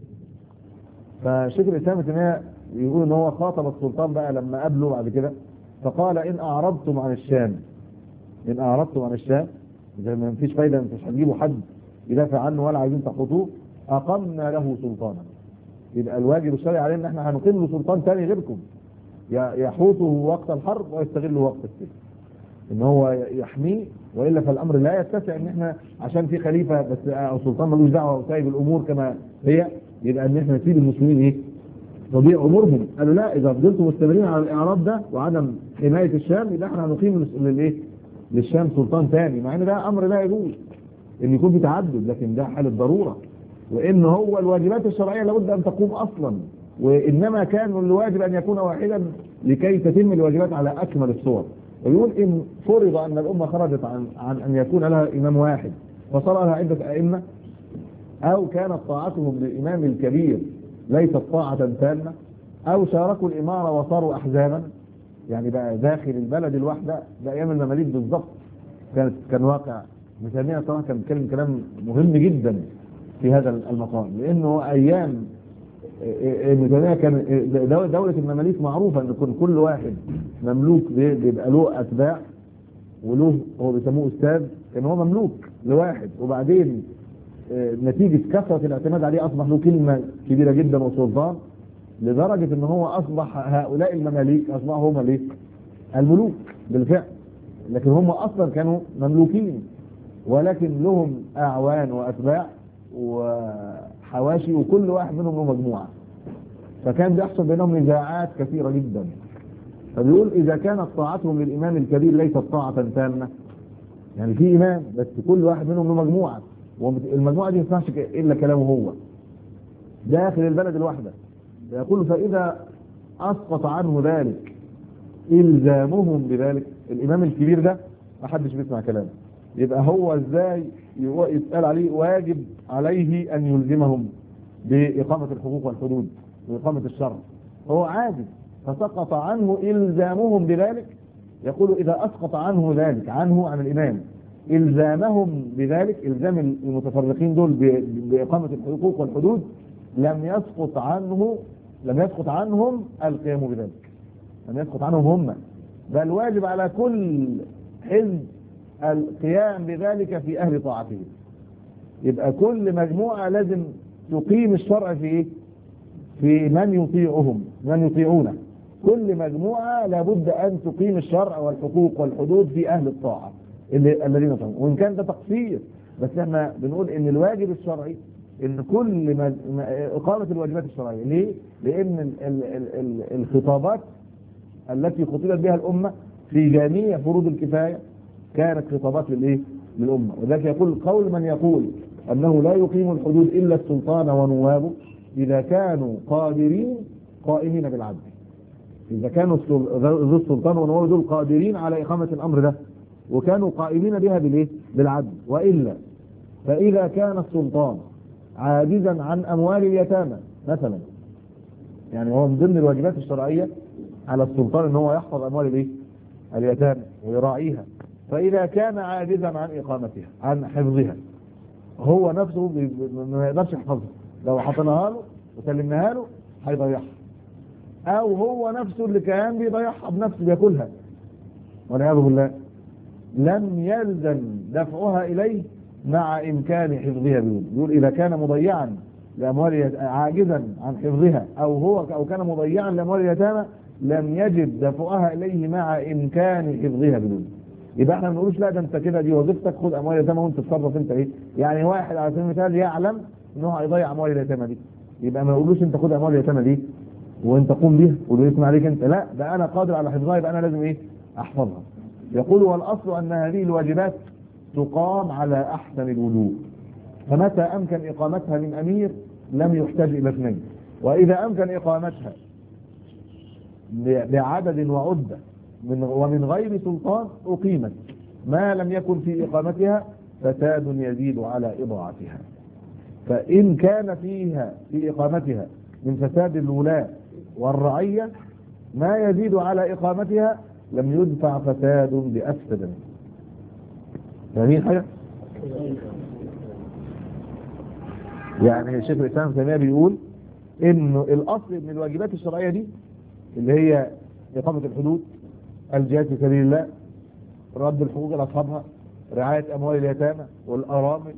فشيخ الاسلام ابن تيميه يقول ان هو خاطب السلطان بقى لما قابله بعد كده فقال ان اعرضتم عن الشام ان اعرضتم عن الشام اذا ما فيش فايده انتوا مش هتجيبوا حد يدافع عنه ولا عايزين تحطوه اقمنا له سلطانا يبقى الواجب الشرعي علينا ان احنا هنقيم له سلطان ثاني غيركم ي- يحوطه وقت الحرب ويستغله وقت السلم ان هو يحميه والا فالامر لا يتسع ان احنا عشان في خليفه بس او سلطان ملوش دعوه وسايب الامور كما هي يبقى ان احنا نسيب المسلمين ايه؟ تضيع امورهم قالوا لا اذا فضلتم مستمرين على الاعراض ده وعدم حمايه الشام يبقى احنا هنقيم للس- للايه؟ للشام سلطان ثاني مع ان ده امر لا يجوز ان يكون في تعدد لكن ده حاله ضروره وان هو الواجبات الشرعيه لابد ان تقوم اصلا وانما كان الواجب ان يكون واحدا لكي تتم الواجبات على اكمل الصور ويقول ان فرض ان الامه خرجت عن عن ان يكون لها امام واحد فصار لها عده ائمه او كانت طاعتهم للامام الكبير ليست طاعه تامه او شاركوا الاماره وصاروا احزابا يعني بقى داخل البلد الواحده ده ايام المماليك بالظبط كانت كان واقع مثاليا طبعا كان بيتكلم كلام مهم جدا في هذا المقام لانه ايام ابن تيميه كان دو- دوله المماليك معروفه ان يكون كل واحد مملوك بي- بيبقى له اتباع وله هو بيسموه استاذ كان هو مملوك لواحد وبعدين آه، نتيجه كثره الاعتماد عليه اصبح له كلمه كبيره جدا وسلطان لدرجه ان هو اصبح هؤلاء المماليك اصبحوا هم الايه؟ الملوك بالفعل لكن هم اصلا كانوا مملوكين ولكن لهم اعوان واتباع وحواشي وكل واحد منهم له مجموعه فكان بيحصل بينهم نزاعات كثيره جدا فبيقول اذا كانت طاعتهم للامام الكبير ليست طاعه تامه يعني في امام بس كل واحد منهم له مجموعه والمجموعه دي ما يسمعش ك- الا كلامه هو داخل البلد الواحده يقول فاذا اسقط عنه ذلك الزامهم بذلك الامام الكبير ده ما حدش بيسمع كلامه يبقى هو ازاي يو- يتقال عليه واجب عليه ان يلزمهم باقامه الحقوق والحدود واقامه الشرع هو عاجز فسقط عنه الزامهم بذلك يقول اذا اسقط عنه ذلك عنه عن الامام الزامهم بذلك الزام المتفرقين دول ب- باقامه الحقوق والحدود لم يسقط عنه لم يسقط عنهم القيام بذلك لم يسقط عنهم هم بل واجب على كل حزب القيام بذلك في اهل طاعته يبقى كل مجموعه لازم تقيم الشرع في ايه؟ في من يطيعهم من يطيعونه كل مجموعه لابد ان تقيم الشرع والحقوق والحدود في اهل الطاعه اللي الذين يطيعون وان كان ده تقصير بس احنا بنقول ان الواجب الشرعي ان كل ما ما- اقامه الواجبات الشرعيه ليه؟ لان ال ال ال ال الخطابات التي خطبت بها الامه في جميع فروض الكفايه كانت خطابات للايه؟ للامه وذلك يقول قول من يقول انه لا يقيم الحدود الا السلطان ونوابه اذا كانوا قادرين قائمين بالعدل اذا كانوا السل- ذو السلطان ونوابه دول قادرين على اقامه الامر ده وكانوا قائمين بها بالايه؟ بالعدل والا فاذا كان السلطان عاجزا عن اموال اليتامى مثلا يعني هو من ضمن الواجبات الشرعيه على السلطان ان هو يحفظ اموال الايه؟ اليتامى ويراعيها فاذا كان عاجزا عن اقامتها عن حفظها هو نفسه بي- ما يقدرش يحفظها لو حطيناها له وسلمناها له هيضيعها او هو نفسه اللي كان بيضيعها بنفسه بياكلها والعياذ بالله لم يلزم دفعها اليه مع امكان حفظها بدون يقول اذا كان مضيعا لاموال عاجزا عن حفظها او هو او كان مضيعا لاموال اليتامى لم يجب دفعها اليه مع امكان حفظها بدون يبقى احنا ما بنقولوش لا ده انت كده دي وظيفتك خد اموال اليتامى وانت تتصرف انت ايه يعني واحد على سبيل المثال يعلم ان هو هيضيع اموال اليتامى دي يبقى ما نقولوش انت خد اموال اليتامى دي وانت قوم بيها واللي يسمع عليك انت لا ده انا قادر على حفظها يبقى انا لازم ايه احفظها يقول والاصل ان هذه الواجبات تقام على احسن الوجوه فمتى امكن اقامتها من امير لم يحتاج الى اثنين واذا امكن اقامتها بعدد وعده من ومن غير سلطان اقيمت ما لم يكن في اقامتها فساد يزيد على اضاعتها فان كان فيها في اقامتها من فساد الولاة والرعية ما يزيد على إقامتها لم يدفع فساد بأفسد منه فاهمين حاجة؟ يعني الشيخ الإسلام تيمية بيقول إنه الأصل من الواجبات الشرعية دي اللي هي إقامة الحدود الجهاد في سبيل الله رد الحقوق لأصحابها رعاية أموال اليتامى والأرامل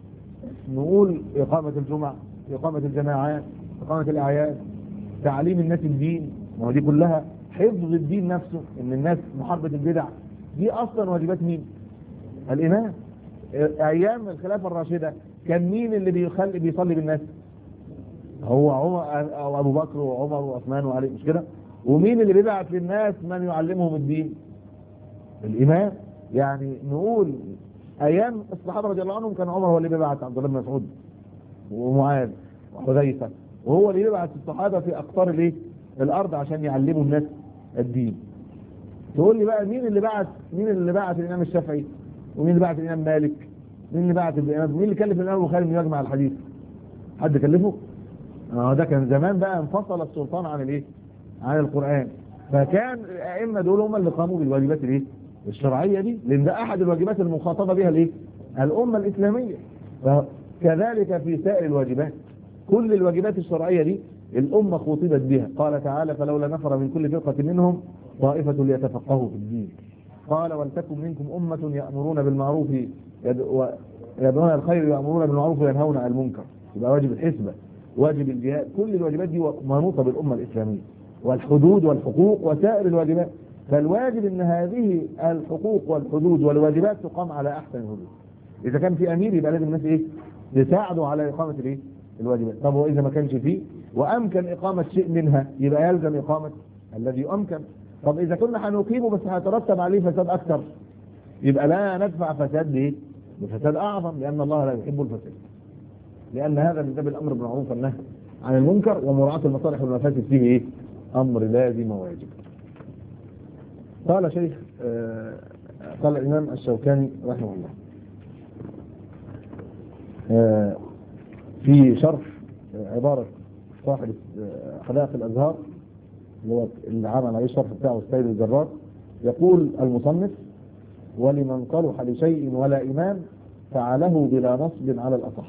نقول إقامة الجمعة إقامة الجماعات إقامة الأعياد تعليم الناس الدين ما هو دي كلها حفظ الدين نفسه إن الناس محاربة البدع دي أصلا واجبات مين؟ الإمام أيام الخلافة الراشدة كان مين اللي بيخلي بيصلي بالناس؟ هو عمر أو أبو بكر وعمر وعثمان وعلي مش كده؟ ومين اللي بيبعت للناس من يعلمهم الدين؟ الإمام يعني نقول أيام الصحابة رضي الله عنهم كان عمر هو اللي بيبعت عبد الله بن مسعود ومعاذ وحذيفة وهو اللي يبعث الصحابة في أقطار الايه الأرض عشان يعلموا الناس الدين تقول لي بقى مين اللي بعت مين اللي بعت الإمام الشافعي ومين اللي بعت الإمام مالك مين اللي بعت الإمام مين اللي كلف الإمام البخاري انه يجمع الحديث حد كلفه اه ده كان زمان بقى انفصل السلطان عن الايه عن القرآن فكان الأئمة دول هم اللي قاموا بالواجبات الايه الشرعية دي لأن ده أحد الواجبات المخاطبة بها الايه الأمة الإسلامية فكذلك في سائر الواجبات كل الواجبات الشرعية دي الأمة خطبت بها قال تعالى فلولا نفر من كل فرقة منهم طائفة ليتفقهوا في الدين قال ولتكن منكم أمة يأمرون بالمعروف يدعون الخير ويأمرون بالمعروف وينهون عن المنكر يبقى واجب الحسبة واجب الجهاد كل الواجبات دي منوطة بالأمة الإسلامية والحدود والحقوق وسائر الواجبات فالواجب ان هذه الحقوق والحدود والواجبات تقام على احسن الحدود اذا كان في امير يبقى لازم الناس ايه يساعدوا على اقامه الايه الواجبات طب واذا ما كانش فيه وامكن اقامه شيء منها يبقى يلزم اقامه الذي امكن طب اذا كنا هنقيمه بس هيترتب عليه فساد اكثر يبقى لا ندفع فساد بايه بفساد اعظم لان الله لا يحب الفساد لان هذا من باب الامر بالمعروف والنهي عن المنكر ومراعاه المصالح والمفاسد فيه ايه امر لازم وواجب قال شيخ آه قال الامام الشوكاني رحمه الله آه في شرح عبارة صاحب أخلاق الأزهار اللي هو اللي عمل عليه الشرح بتاعه السيد الجرار يقول المصنف ولمن صلح لشيء ولا إمام فعله بلا نصب على الأصح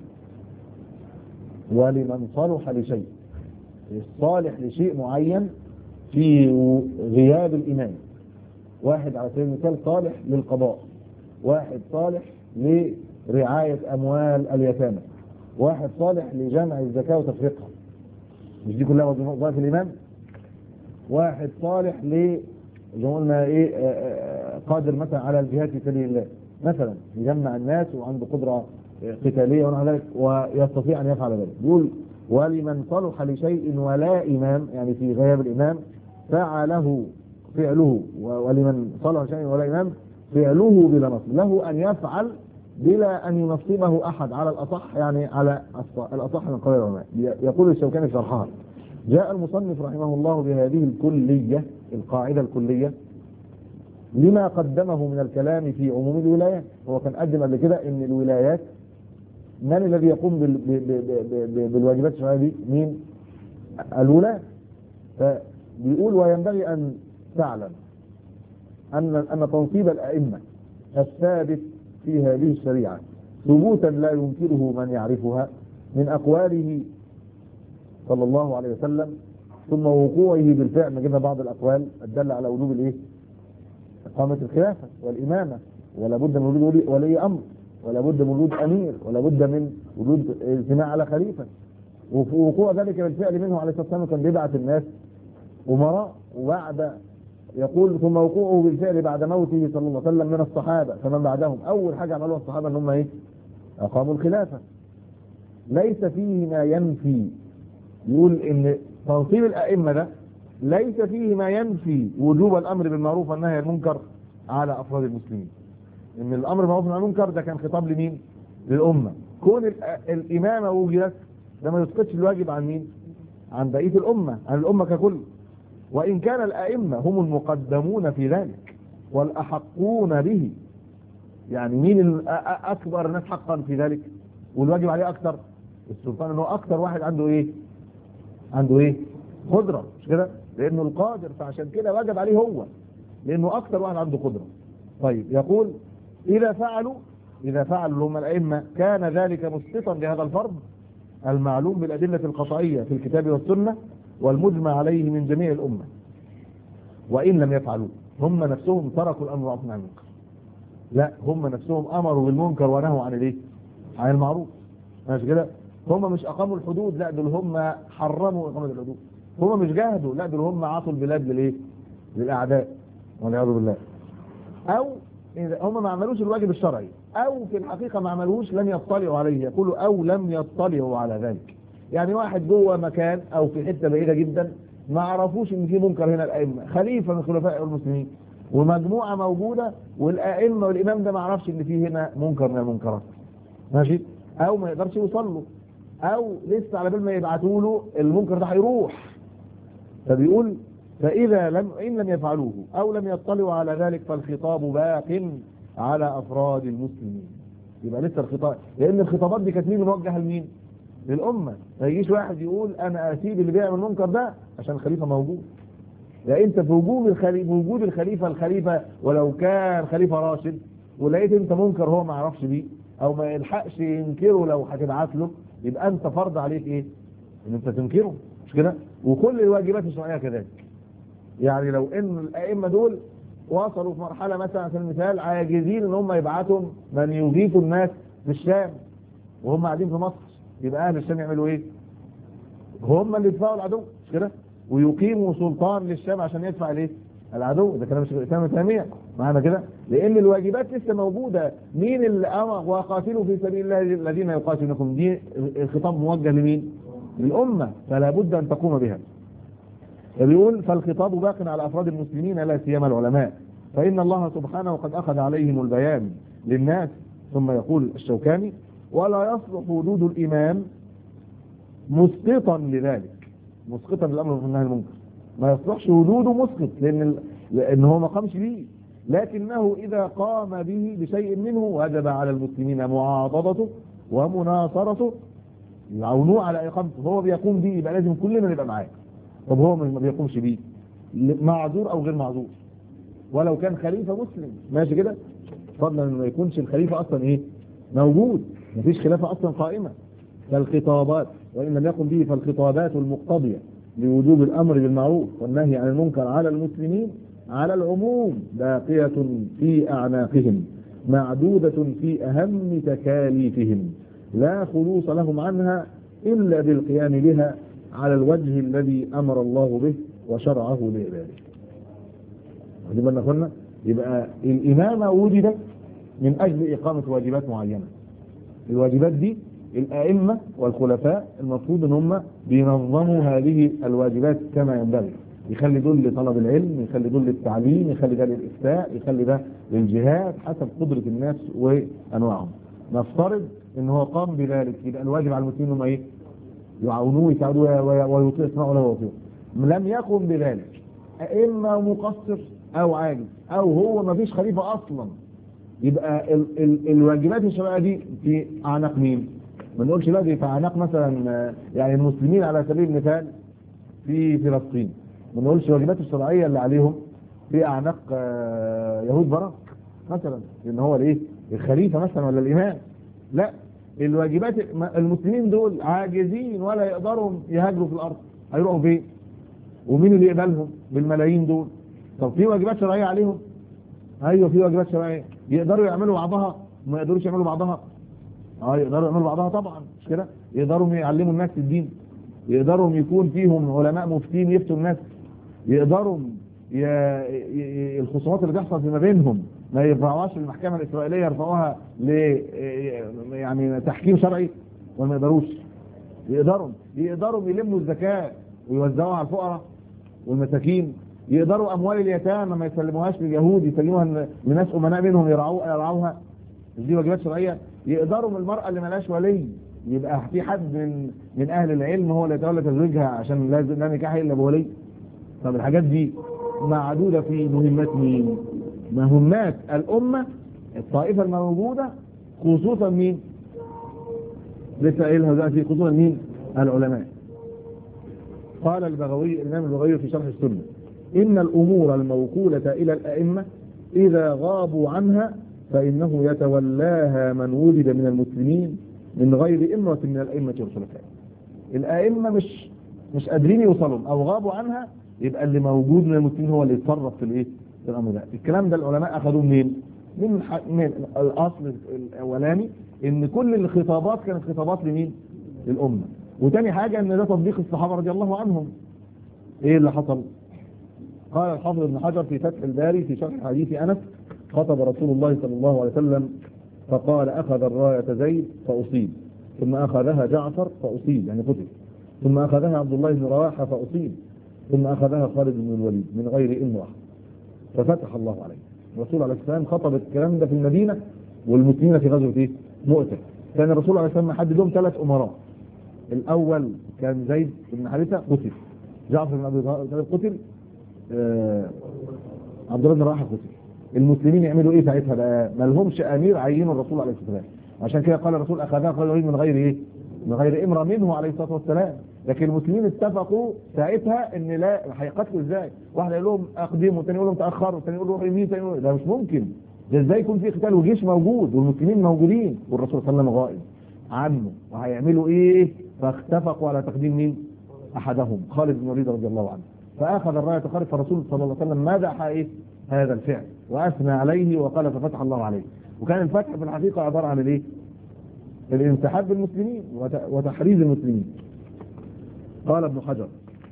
ولمن صلح لشيء الصالح لشيء معين في غياب الإمام واحد على سبيل المثال صالح للقضاء واحد صالح لرعاية أموال اليتامى واحد صالح لجمع الزكاة وتفريقها مش دي كلها وظائف الإمام واحد صالح ل زي ما قلنا ايه قادر مثلا على الجهاد في سبيل الله مثلا يجمع الناس وعنده قدرة قتالية ونحو ذلك ويستطيع أن يفعل ذلك يقول ولمن صلح لشيء ولا إمام يعني في غياب الإمام فعله فعله ولمن صلح لشيء ولا إمام فعله بلا نصب له أن يفعل بلا أن ينصبه أحد على الأصح يعني على الأصح من قول العلماء يقول الشوكاني في شرحها جاء المصنف رحمه الله بهذه الكلية القاعدة الكلية لما قدمه من الكلام في عموم الولايات هو كان قدم قبل كده ان الولايات من الذي يقوم بال بالواجبات الشرعيه دي مين الولاة فبيقول وينبغي ان تعلم ان ان تنصيب الائمه الثابت في هذه الشريعه ثبوتا لا ينكره من يعرفها من اقواله صلى الله عليه وسلم ثم وقوعه بالفعل نجدنا بعض الأقوال الدل على وجوب الإيه؟ إقامة الخلافة والإمامة ولا بد من وجود ولي- ولي أمر ولا بد من وجود أمير ولا بد من وجود اجتماع على خليفة وفي وقوع ذلك بالفعل منه عليه الصلاة والسلام كان بيبعث الناس أمراء وبعد يقول ثم وقوعه بالفعل بعد موته صلى الله عليه وسلم من الصحابة فمن بعدهم أول حاجة عملوها الصحابة أن هم إيه؟ أقاموا الخلافة ليس فيه ما ينفي يقول ان تنصيب الائمه ده ليس فيه ما ينفي وجوب الامر بالمعروف والنهي عن المنكر على افراد المسلمين ان الامر بالمعروف والنهي عن المنكر ده كان خطاب لمين للامه كون الأ- الامامه وجدت ده ما يسقطش الواجب عن مين عن بقيه الامه عن الامه ككل وان كان الائمه هم المقدمون في ذلك والاحقون به يعني مين ال- أ- أ- اكبر الناس حقا في ذلك والواجب عليه اكثر السلطان انه اكثر واحد عنده ايه عنده ايه قدرة مش كده لانه القادر فعشان كده وجب عليه هو لانه اكثر واحد عنده قدرة طيب يقول اذا فعلوا اذا فعلوا اللي هم الائمة كان ذلك مسقطا لهذا الفرض المعلوم بالادلة القطعية في الكتاب والسنة والمجمع عليه من جميع الامة وان لم يفعلوا هم نفسهم تركوا الامر بالمعروف والنهي عن المنكر لا هم نفسهم امروا بالمنكر ونهوا عن الايه عن المعروف ماشي كده هم مش اقاموا الحدود لا دول هم حرموا اقامه الحدود هم مش جاهدوا لا دول هم عطوا البلاد للايه للاعداء والعياذ بالله او اذا هم ما عملوش الواجب الشرعي او في الحقيقه ما عملوش لم يطلعوا عليه يقولوا او لم يطلعوا على ذلك يعني واحد جوه مكان او في حته بعيده جدا ما عرفوش ان في منكر هنا الائمه خليفه من خلفاء المسلمين ومجموعه موجوده والائمه والامام ده ما عرفش ان في هنا منكر من المنكرات ماشي او ما يقدرش يوصل له او لسه على بال ما يبعتوا له المنكر ده هيروح فبيقول فاذا لم ان لم يفعلوه او لم يطلعوا على ذلك فالخطاب باق على افراد المسلمين يبقى لسه الخطاب لان الخطابات دي كانت مين موجهه لمين للامه ما يجيش واحد يقول انا اسيب اللي بيعمل المنكر ده عشان الخليفه موجود لا انت في وجود الخليفه وجود الخليفه الخليفه ولو كان خليفه راشد ولقيت انت منكر هو ما يعرفش بيه او ما يلحقش ينكره لو هتبعت له يبقى انت فرض عليك ايه ان انت تنكره مش كده وكل الواجبات الشرعيه كذلك يعني لو ان الائمه دول وصلوا في مرحله مثلا على سبيل المثال عاجزين ان هم يبعتوا من يغيثوا الناس في الشام وهم قاعدين في مصر يبقى اهل الشام يعملوا ايه هم اللي يدفعوا العدو مش كده ويقيموا سلطان للشام عشان يدفع الايه العدو ده كلام الشيخ الاسلام ابن تيميه معانا كده لان الواجبات لسه موجوده مين اللي امر وقاتلوا في سبيل الله الذين يقاتلونكم دي الخطاب موجه لمين للامه فلا بد ان تقوم بها فبيقول فالخطاب باق على افراد المسلمين لا سيما العلماء فان الله سبحانه قد اخذ عليهم البيان للناس ثم يقول الشوكاني ولا يصلح وجود الامام مسقطا لذلك مسقطا للامر والنهي عن المنكر ما يصلحش وجوده مسقط لان ال... لان هو ما قامش به لكنه اذا قام به بشيء منه وجب على المسلمين معاضدته ومناصرته يعاونوه على اقامته هو بيقوم به يبقى لازم كلنا نبقى معاه طب هو ما بيقومش بيه معذور او غير معذور ولو كان خليفه مسلم ماشي كده فضلا انه ما يكونش الخليفه اصلا ايه موجود مفيش خلافه اصلا قائمه فالخطابات وان لم يقم به فالخطابات المقتضيه لوجوب الامر بالمعروف والنهي عن المنكر على المسلمين على العموم باقيه في اعناقهم معدوده في اهم تكاليفهم لا خلوص لهم عنها الا بالقيام بها على الوجه الذي امر الله به وشرعه لعباده. واخدين بالنا اخوانا؟ يبقى الامامه وجدت من اجل اقامه واجبات معينه. الواجبات دي الائمه والخلفاء المفروض ان هم بينظموا هذه الواجبات كما ينبغي. يخلي دول لطلب العلم، يخلي دول للتعليم، يخلي ده للافتاء، يخلي ده للجهاد حسب قدره الناس وانواعهم. نفترض ان هو قام بذلك يبقى الواجب على المسلمين هم ايه؟ يعاونوه يساعدوه ويطيع يسمعوا له ويطيعوا لم يقم بذلك اما مقصر او عاجز او هو ما فيش خليفه اصلا يبقى ال ال الواجبات الشرعيه دي في اعناق مين؟ ما نقولش لا دي في اعناق مثلا يعني المسلمين على سبيل المثال في فلسطين ما نقولش الواجبات الشرعيه اللي عليهم في اعناق يهود براك مثلا لان هو الايه؟ الخليفه مثلا ولا الامام لا الواجبات المسلمين دول عاجزين ولا يقدروا يهاجروا في الارض هيروحوا فين ومين اللي يقبلهم بالملايين دول طب في واجبات شرعيه عليهم ايوه في واجبات شرعيه يقدروا يعملوا بعضها ما يقدروش يعملوا بعضها اه يقدروا يعملوا بعضها طبعا مش كده يقدروا يعلموا الناس الدين يقدروا يكون فيهم علماء مفتين يفتوا الناس يقدروا ي... ي... الخصومات اللي بيحصل فيما بينهم ما يرفعوهاش للمحكمه الاسرائيليه يرفعوها ل يعني تحكيم شرعي ولا ما يقدروش يقدروا يقدروا يلموا الزكاه ويوزعوها على الفقراء والمساكين يقدروا اموال اليتامى ما يسلموهاش لليهود يسلموها لناس امناء منهم يرعوها يرعوها دي واجبات شرعيه يقدروا من المراه اللي مالهاش ولي يبقى في حد من من اهل العلم هو اللي يتولى تزويجها عشان لازم لا نكاح الا بولي طب الحاجات دي معدوده في مهمات مين مهمات الامه الطائفه الموجوده خصوصا مين لسه قايلها دلوقتي خصوصا مين العلماء قال البغوي الامام البغوي في شرح السنه ان الامور الموكوله الى الائمه اذا غابوا عنها فانه يتولاها من وجد من المسلمين من غير امرة من الائمة والخلفاء الائمة مش مش قادرين يوصلوا او غابوا عنها يبقى اللي موجود من المسلمين هو اللي يتصرف في الايه في الامر ده الكلام ده العلماء اخذوه منين من, من الاصل الاولاني ان كل الخطابات كانت خطابات لمين للامه وتاني حاجه ان ده تطبيق الصحابه رضي الله عنهم ايه اللي حصل قال الحافظ ابن حجر في فتح الباري في شرح حديث انس خطب رسول الله صلى الله عليه وسلم فقال أخذ الراية زيد فأصيب ثم أخذها جعفر فأصيب يعني قتل ثم أخذها عبد الله بن رواحة فأصيب ثم أخذها خالد بن الوليد من غير إن واحد ففتح الله عليه الرسول عليه السلام خطب الكلام ده في المدينة والمسلمين في غزوة إيه؟ مؤتة كان الرسول عليه السلام محدد لهم ثلاث أمراء الأول كان زيد بن حارثة قتل جعفر بن أبي طالب قتل آه عبد الله بن رواحة قتل المسلمين يعملوا ايه ساعتها بقى ما لهمش امير عينه الرسول عليه الصلاه والسلام عشان كده قال الرسول اخذها قال من غير ايه من غير امره منه عليه الصلاه والسلام لكن المسلمين اتفقوا ساعتها ان لا هيقتلوا ازاي واحد يقول لهم اقدموا والثاني يقول لهم تاخروا والثاني يقول روحوا يمين يقول ده مش ممكن ده ازاي يكون في قتال وجيش موجود والمسلمين موجودين والرسول صلى الله عليه وسلم غائب عنه وهيعملوا ايه فاتفقوا على تقديم مين احدهم خالد بن الوليد رضي الله عنه فاخذ الرايه خالد فالرسول صلى الله عليه وسلم مدح ايه هذا الفعل واثنى عليه وقال ففتح الله عليه وكان الفتح في الحقيقه عباره عن الايه الانسحاب بالمسلمين وتحريز المسلمين قال ابن حجر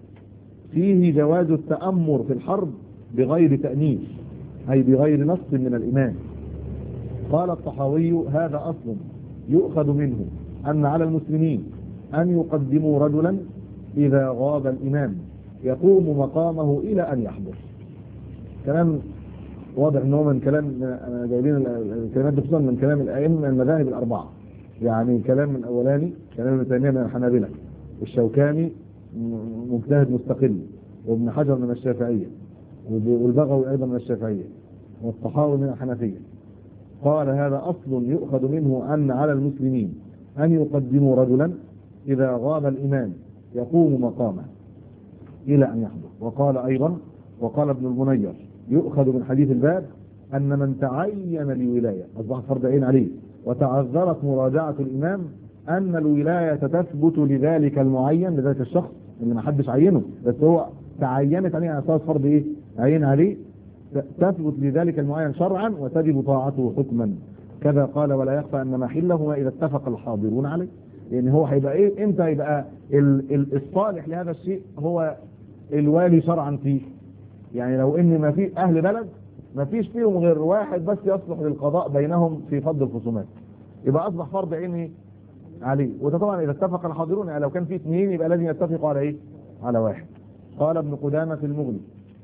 فيه جواز التأمر في الحرب بغير تأنيث أي بغير نص من الإمام قال الطحاوي هذا أصل يؤخذ منه أن على المسلمين أن يقدموا رجلا إذا غاب الإمام يقوم مقامه إلى أن يحضر كلام واضح ان هو من كلام جايبين الكلمات دي خصوصا من كلام الائمه المذاهب الاربعه يعني كلام من الاولاني كلام ابن تيميه من الحنابلة الشوكاني مجتهد مستقل وابن حجر من الشافعيه والبغوي ايضا من الشافعيه والطحاوي من الحنفيه قال هذا اصل يؤخذ منه ان على المسلمين ان يقدموا رجلا اذا غاب الامام يقوم مقامه الى ان يحضر وقال ايضا وقال ابن المنير يؤخذ من حديث الباب أن من تعين الولاية أصبح فرض عين عليه وتعذرت مراجعة الإمام أن الولاية تثبت لذلك المعين لذلك الشخص اللي ما حدش عينه بس هو تعينت عليه على أساس فرض إيه عين عليه تثبت لذلك المعين شرعا وتجب طاعته حكما كذا قال ولا يخفى أن محله إذا اتفق الحاضرون عليه يعني هو هيبقى إيه إمتى يبقى الصالح لهذا الشيء هو الوالي شرعا فيه يعني لو ان ما في اهل بلد ما فيش فيهم غير واحد بس يصلح للقضاء بينهم في فض الخصومات يبقى اصبح فرض عين عليه وده طبعا اذا اتفق الحاضرون يعني لو كان في اثنين يبقى لازم يتفقوا على ايه على واحد قال ابن قدامه في المغني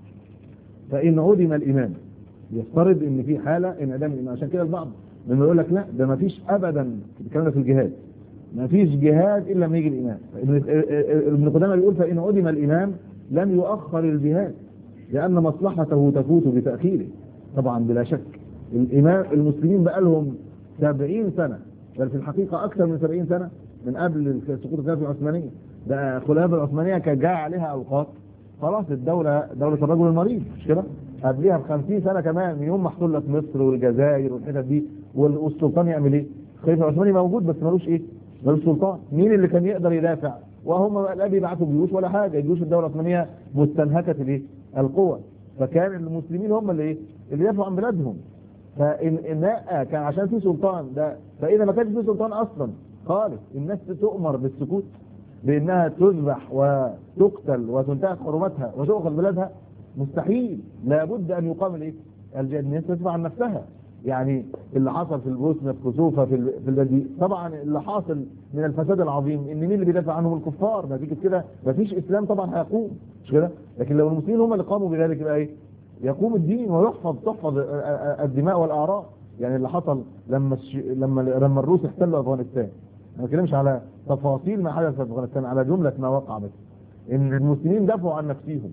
فان عدم الامام يفترض ان في حاله انعدام الامام عشان كده البعض لما يقول لك لا ده ما فيش ابدا الكلام ده في الجهاد ما فيش جهاد الا لما يجي الامام ابن قدامه بيقول فان عدم الامام لم يؤخر الجهاد لأن مصلحته تفوت بتأخيره طبعا بلا شك الإمام المسلمين بقى لهم 70 سنة بل في الحقيقة أكثر من 70 سنة من قبل سقوط الخلافة العثمانية ده الخلافة العثمانية كان جاء عليها أوقات خلاص الدولة دولة الرجل المريض مش كده قبلها ب 50 سنة كمان من يوم ما حصل لك مصر والجزائر والحتت دي والسلطان يعمل ايه؟ الخليفة العثماني موجود بس ملوش ايه؟ ملوش سلطان مين اللي كان يقدر يدافع وهم لا بيبعثوا جيوش ولا حاجه الجيوش الدوله العثمانيه مستنهكه الايه القوى فكان المسلمين هم اللي ايه اللي يدافعوا عن بلادهم فإن إن- كان عشان في سلطان ده فاذا ما كانش في سلطان اصلا خالص الناس تؤمر بالسكوت بانها تذبح وتقتل وتنتهك حرمتها وتؤخذ بلادها مستحيل لابد ان يقام الايه الجهاد الناس تدفع عن نفسها يعني اللي حصل في البوسنه في كسوفه في ال- في البلد طبعا اللي حاصل من الفساد العظيم ان مين اللي بيدافع عنهم الكفار نتيجه كده مفيش اسلام طبعا هيقوم مش كده لكن لو المسلمين هم اللي قاموا بذلك يبقى ايه يقوم الدين ويحفظ تحفظ الدماء والاعراض يعني اللي حصل لما الش... لما لما الروس احتلوا افغانستان ما بتكلمش على تفاصيل ما حدث في افغانستان على جمله ما وقع بس ان المسلمين دافعوا عن نفسهم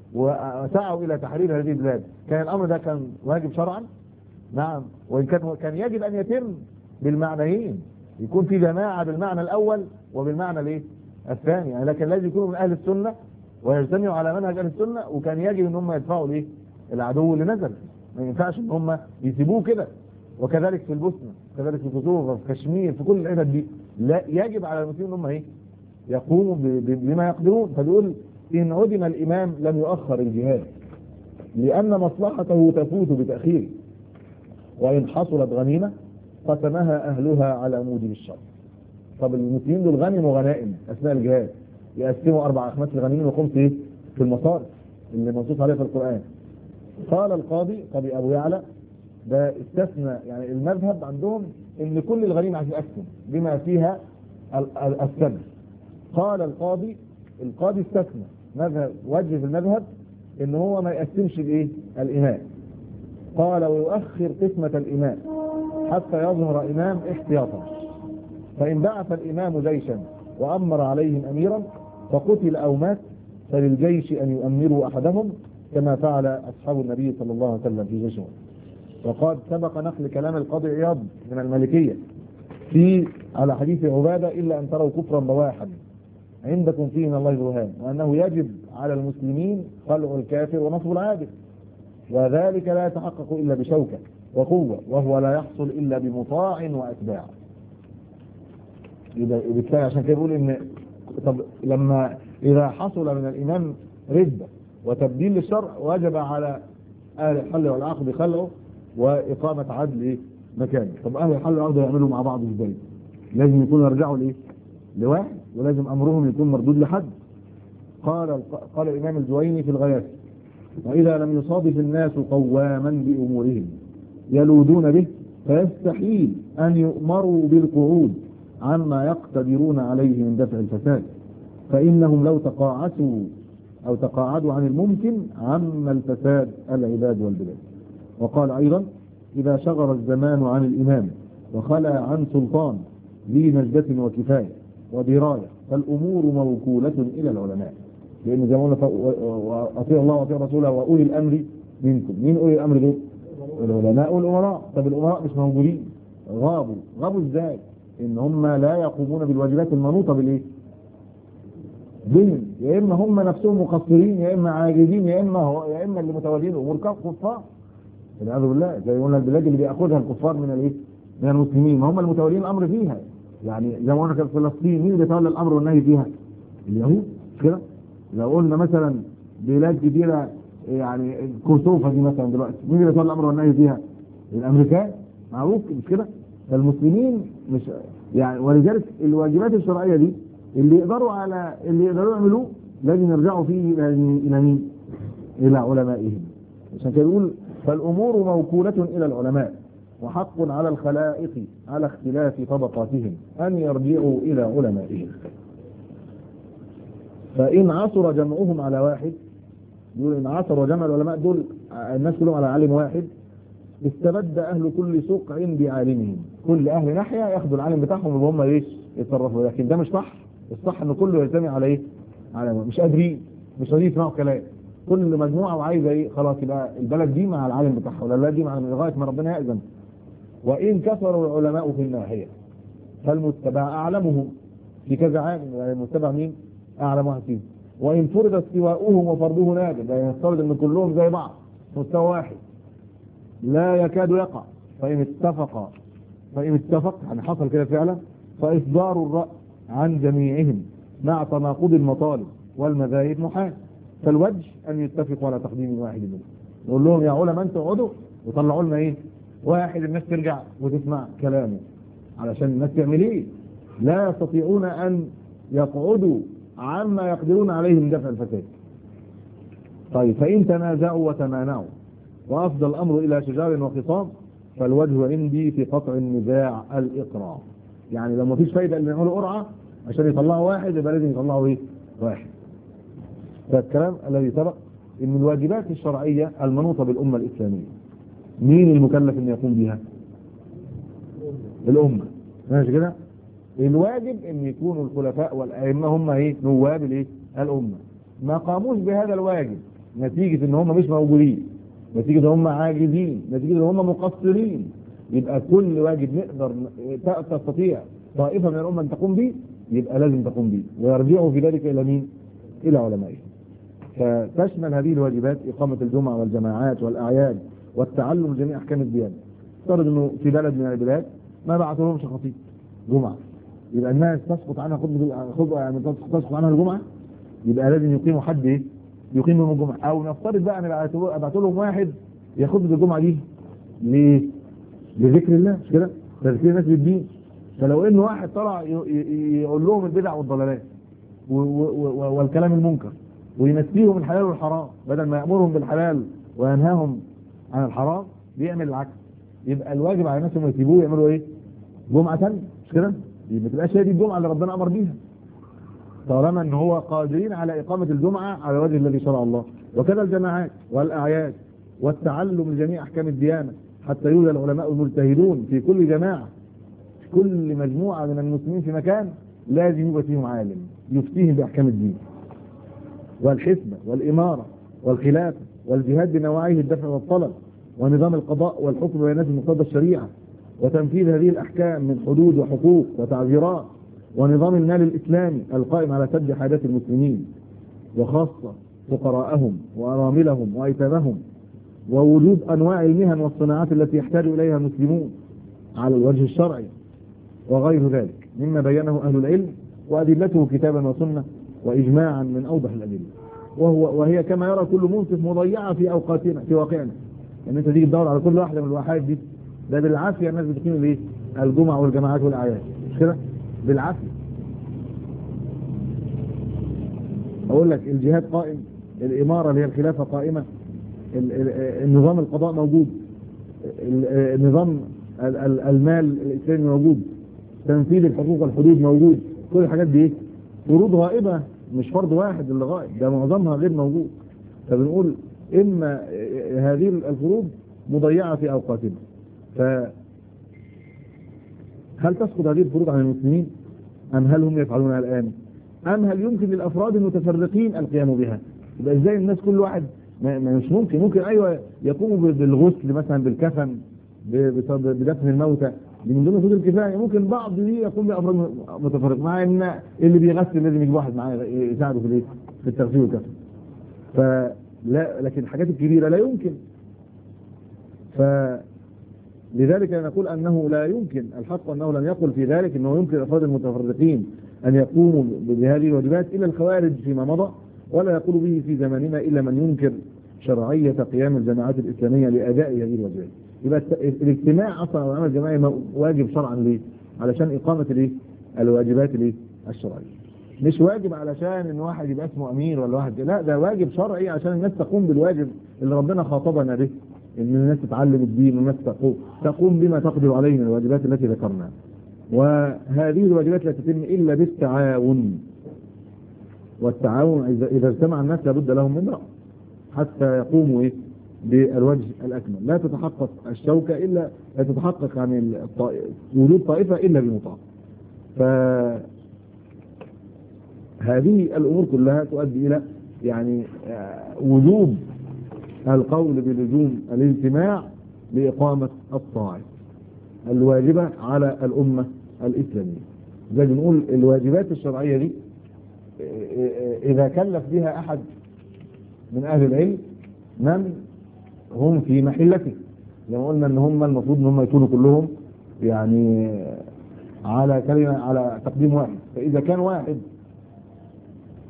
وسعوا الى تحرير هذه البلاد كان الامر ده كان واجب شرعا نعم وان كان كان يجب ان يتم بالمعنيين يكون في جماعه بالمعنى الاول وبالمعنى الايه الثاني يعني لكن لازم يكونوا من اهل السنه ويجتمعوا على منهج اهل السنه وكان يجب ان هم يدفعوا الايه العدو اللي نزل ما ينفعش ان هم يسيبوه كده وكذلك في البوسنه كذلك في كوسوفا في كشمير في كل الحتت دي لا يجب على المسلمين ان هم ايه يقوموا ب- ب- بما يقدرون فبيقول ان عدم الامام لم يؤخر الجهاد لان مصلحته تفوت بتاخيره وان حصلت غنيمه قسمها اهلها على موجب الشر طب المسلمين دول غنموا غنائم اثناء الجهاد يقسموا اربع اخماس الغنيمه ويقوم في إيه؟ في المصارف اللي منصوص عليها في القران قال القاضي قاضي ابو يعلى ده استثنى يعني المذهب عندهم ان كل الغنيمه هتتقسم بما فيها ال- ال- السبب قال القاضي القاضي استثنى مذهب وجه في المذهب ان هو ما يقسمش الايه الامام قال ويؤخر قسمة الامام حتى يظهر امام احتياطا فان بعث الامام جيشا وامر عليهم اميرا فقتل او مات فللجيش ان يؤمروا احدهم كما فعل اصحاب النبي صلى الله عليه وسلم في جيشه وقد سبق نقل كلام القاضي عياض من المالكية في على حديث عبادة إلا أن تروا كفرا بواحا عندكم فيه من الله برهان وأنه يجب على المسلمين خلع الكافر ونصب العابد وذلك لا يتحقق إلا بشوكة وقوة وهو لا يحصل إلا بمطاع وأتباع يبقى بالتالي عشان كده بيقول إن طب لما إذا حصل من الإمام ردة وتبديل للشرع وجب على أهل الحل والعقد خلعه وإقامة عدل إيه؟ مكانه طب أهل الحل والعقد يعملوا مع بعض إزاي لازم يكونوا يرجعوا لإيه لواحد ولازم أمرهم يكون مردود لحد قال قال الإمام الجويني في الغياث وإذا لم يصادف الناس قواما بأمورهم يلودون به فيستحيل أن يؤمروا بالقعود عما يقتدرون عليه من دفع الفساد فإنهم لو تقاعسوا أو تقاعدوا عن الممكن عم الفساد العباد والبلاد وقال أيضا إذا شغر الزمان عن الإمام وخلى عن سلطان ذي نجدة وكفاية ودراية فالأمور موكولة إلى العلماء لأن زي ما قلنا وأطيع الله وأطيع رسوله وأولي الأمر منكم مين أولي الأمر دول؟ العلماء والأمراء طب الأمراء مش موجودين غابوا غابوا إزاي؟ إن هم لا يقومون بالواجبات المنوطة بالإيه؟ بهم يا إما هم نفسهم مقصرين يا إما عاجزين يا إما هو يا إما اللي متولين الأمور كفار والعياذ بالله زي ما قلنا البلاد اللي بياخذها الكفار من الايه؟ من المسلمين ما هم المتولين الامر فيها يعني زي ما قلنا كان فلسطين مين اللي بيتولى الامر والنهي فيها؟ اليهود مش كده؟ لو قلنا مثلا بلاد كتيره يعني كوسوفا دي مثلا دلوقتي مين اللي بيتولى الامر والنهي فيها؟ الامريكان معروف مش كده؟ فالمسلمين مش يعني ولذلك الواجبات الشرعيه دي اللي يقدروا على اللي يقدروا يعملوه لازم يرجعوا فيه الى مين؟ الى علمائهم عشان كده يقول فالأمور موكولة إلى العلماء وحق على الخلائق على اختلاف طبقاتهم أن يرجعوا إلى علمائهم فإن عصر جمعهم على واحد يقول إن عصر جمع العلماء دول الناس كلهم على عالم واحد استبد أهل كل سقع بعالمهم كل أهل ناحية ياخدوا العالم بتاعهم وهم ايش يتصرفوا لكن ده مش صح الصح ان كله يلتمي على ايه على مش قادرين مش قادرين يسمعوا كلام كل مجموعة وعايزة ايه خلاص يبقى البلد دي مع العالم بتاعها ولا البلد دي مع لغاية ما ربنا يأذن وإن كثروا العلماء في الناحية فالمتبع أعلمهم في كذا عالم يعني المتبع مين أعلم واحد فيهم وإن فرض استواؤهم وفرضه نادر يعني يفترض ان كلهم زي بعض مستوى واحد لا يكاد يقع فإن اتفق فإن اتفق يعني حصل كده فعلا فإصدار الرأي عن جميعهم مع تناقض المطالب والمذاهب محال فالوجه أن يتفقوا على تقديم واحد منهم نقول لهم يا علماء انتوا اقعدوا وطلعوا لنا ايه واحد الناس ترجع وتسمع كلامه علشان الناس تعمل ايه لا يستطيعون ان يقعدوا عما يقدرون عليه من دفع الفساد طيب فإن تنازعوا وتمانعوا وأفضل الأمر إلى شجار وخصام فالوجه عندي في قطع النزاع الإقرار يعني لو ما فيش فايدة ان يعملوا قرعة عشان يطلعوا واحد يبقى لازم يطلعوا ايه واحد فالكلام الذي سبق ان الواجبات الشرعية المنوطة بالأمة الإسلامية مين المكلف ان يقوم بها الأمة ماشي كده الواجب ان يكونوا الخلفاء والأئمة هم ايه نواب الايه الأمة ما قاموش بهذا الواجب نتيجة ان هم مش موجودين نتيجة ان هم عاجزين نتيجة ان هم مقصرين يبقى كل واجب نقدر تستطيع طائفة من الأمة أن تقوم به يبقى لازم تقوم به ويرجعوا في ذلك إلى مين؟ إلى علمائهم فتشمل هذه الواجبات إقامة الجمعة والجماعات والأعياد والتعلم جميع أحكام الديانة افترض أنه في بلد من البلاد ما بعثوا لهمش خطيب جمعة يبقى الناس تسقط عنها خطبة خطبة يعني تسقط عنها الجمعة يبقى لازم يقيموا حد إيه؟ يقيم لهم الجمعة أو نفترض بقى أن ابعتوا لهم واحد ياخد الجمعة دي ليه؟ لذكر الله مش كده؟ تذكير الناس بالدين فلو ان واحد طلع يقول لهم البدع والضلالات والكلام المنكر وينسيهم الحلال والحرام بدل ما يأمرهم بالحلال وينهاهم عن الحرام بيعمل العكس يبقى الواجب على الناس انهم يسيبوه يعملوا ايه جمعة ثانيه مش كده ما تبقاش هي دي الجمعة اللي ربنا امر بيها طالما ان هو قادرين على اقامة الجمعة على الوجه الذي شرع الله وكذا الجماعات والاعياد والتعلم لجميع احكام الديانة حتى يوجد العلماء المجتهدون في كل جماعة في كل مجموعة من المسلمين في مكان لازم يبقى فيهم عالم يفتيهم بأحكام الدين والحسبة والإمارة والخلافة والجهاد بنواعيه الدفع والطلب ونظام القضاء والحكم بيانات مقتضى الشريعة وتنفيذ هذه الأحكام من حدود وحقوق وتعذيرات ونظام المال الإسلامي القائم على سد حاجات المسلمين وخاصة فقراءهم وأراملهم وأيتامهم ووجود أنواع المهن والصناعات التي يحتاج إليها المسلمون على الوجه الشرعي وغير ذلك مما بينه أهل العلم وأدلته كتابا وسنة وإجماعا من أوضح الأدلة وهو وهي كما يرى كل منصف مضيعة في أوقاتنا في واقعنا يعني أنت تيجي تدور على كل واحدة من الواحات دي ده بالعافية الناس بتقيم الايه الجمعة والجماعات والأعياد مش كده بالعافية أقول لك الجهاد قائم الإمارة اللي هي الخلافة قائمة النظام القضاء موجود النظام المال الإسلامي موجود تنفيذ الحقوق والحدود موجود كل الحاجات دي فروض غائبة مش فرض واحد اللي غائب ده معظمها غير موجود فبنقول إما هذه الفروض مضيعة في أوقاتنا ف هل تسقط هذه الفروض عن المسلمين أم هل هم يفعلونها الآن أم هل يمكن للأفراد المتفرقين القيام بها يبقى إزاي الناس كل واحد ما مش ممكن ممكن أيوة يقوموا بالغسل مثلا بالكفن بدفن الموتى دي من ضمن فروض الكفايه ممكن بعض دي يقوم بافراد متفرق مع ان اللي بيغسل لازم يجي واحد معاه يساعده في الايه في التغسيل والكفن فلا لكن الحاجات الكبيره لا يمكن ف لذلك نقول انه لا يمكن الحق انه لم يقل في ذلك انه يمكن الافراد المتفرقين ان يقوموا بهذه الواجبات الا الخوارج فيما مضى ولا يقول به في زماننا الا من ينكر شرعيه قيام الجماعات الاسلاميه لاداء هذه الواجبات يبقى الاجتماع اصلا والعمل الجماعي واجب شرعا ليه علشان اقامه الايه الواجبات الايه الشرعيه مش واجب علشان ان واحد يبقى اسمه امير ولا واحد لا ده واجب شرعي عشان الناس تقوم بالواجب اللي ربنا خاطبنا به ان الناس تتعلم الدين والناس تقوم تقوم بما تقدر عليه من الواجبات التي ذكرناها وهذه الواجبات لا تتم الا بالتعاون والتعاون اذا اجتمع الناس لابد لهم من رأي حتى يقوموا ايه بالوجه الأكمل لا تتحقق الشوكة إلا لا تتحقق عن وجود طائفة إلا بمطاع فهذه الأمور كلها تؤدي إلى يعني وجوب القول بلزوم الاجتماع لإقامة الطاعة الواجبة على الأمة الإسلامية زي بنقول الواجبات الشرعية دي إذا كلف بها أحد من أهل العلم من هم في محلته لما قلنا ان هم المفروض ان هم يكونوا كلهم يعني على كلمة على تقديم واحد فاذا كان واحد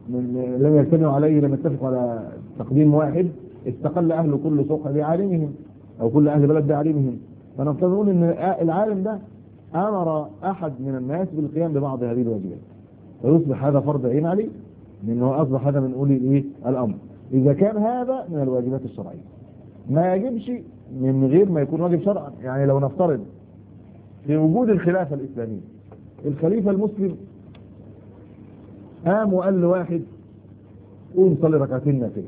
من لم يجتمعوا عليه لم يتفقوا على تقديم واحد استقل اهل كل سوق بعالمهم او كل اهل بلد بعالمهم فنفترض نقول ان العالم ده امر احد من الناس بالقيام ببعض هذه الواجبات فيصبح هذا فرض عين عليه لانه اصبح هذا من اولي الايه الامر اذا كان هذا من الواجبات الشرعيه ما يجبش من غير ما يكون واجب شرعا يعني لو نفترض في وجود الخلافه الاسلاميه الخليفه المسلم قام وقال لواحد قوم صلي ركعتين نافله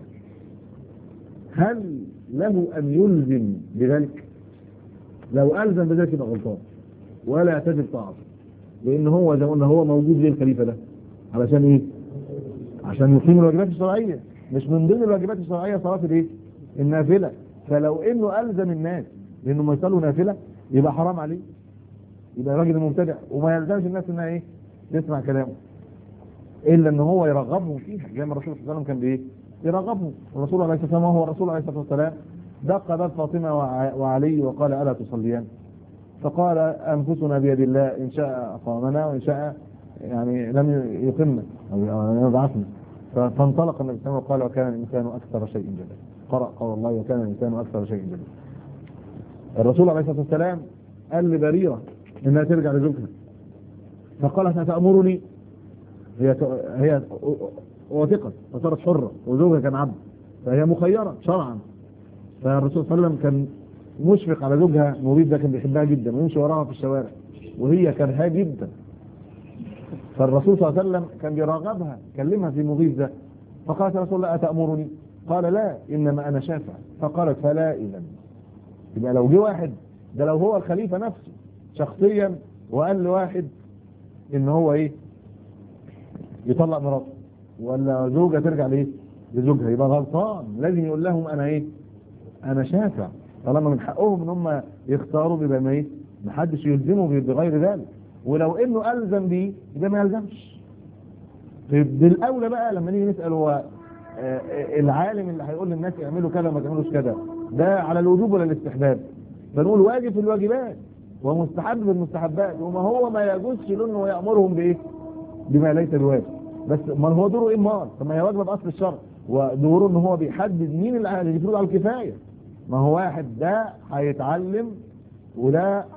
هل له ان يلزم بذلك لو الزم بذلك يبقى غلطان ولا تجب طاعته لان هو زي ما قلنا هو موجود ليه الخليفه ده علشان ايه عشان يقيم الواجبات الشرعيه مش من ضمن الواجبات الشرعيه صلاه الايه النافله فلو انه الزم الناس بانه ما يصلوا نافله يبقى حرام عليه يبقى راجل مبتدع وما يلزمش الناس انها ايه تسمع كلامه الا ان هو يرغبهم فيها زي ما الرسول صلى الله عليه وسلم كان بايه يرغبهم الرسول عليه الصلاه والسلام وهو الرسول عليه الصلاه والسلام دق باب فاطمه وع- وعلي وقال الا تصليان فقال انفسنا بيد الله ان شاء اقامنا وان شاء يعني لم يقمنا او يبعثنا ف- فانطلق النبي صلى الله عليه وسلم وقال وكان الانسان اكثر شيء جدلا قرأ قول الله وكان الانسان اكثر شيء جدلا الرسول عليه الصلاه والسلام قال لبريره انها ترجع لزوجها فقالت اتامرني هي هي وثقت فصارت حره وزوجها كان عبد فهي مخيره شرعا فالرسول صلى الله عليه وسلم كان مشفق على زوجها مريد ده كان بيحبها جدا ويمشي وراها في الشوارع وهي كرهاه جدا فالرسول صلى الله عليه وسلم كان بيراغبها كلمها في مغيث ده فقالت يا رسول الله أتأمرني قال لا إنما أنا شافع فقالت فلا إذا يبقى لو جه واحد ده لو هو الخليفة نفسه شخصيا وقال لواحد إن هو إيه يطلق مراته ولا زوجة ترجع لإيه لزوجها يبقى غلطان لازم يقول لهم أنا إيه أنا شافع طالما من حقهم إن هم يختاروا بيبقى ما إيه محدش يلزمه بغير ذلك ولو انه الزم بيه يبقى ما يلزمش طيب بالاولى بقى لما نيجي نسال هو آه، العالم اللي هيقول للناس اعملوا كذا وما تعملوش كذا ده على الوجوب ولا الاستحباب فنقول واجب في الواجبات ومستحب في المستحبات وما هو ما يجوزش له انه يامرهم بايه بما ليس بواجب بس ما هو دوره ايه امال طب ما هي واجبه باصل الشرع ودوره ان هو بيحدد مين اللي اللي يفرض على الكفايه ما هو واحد ده هيتعلم وده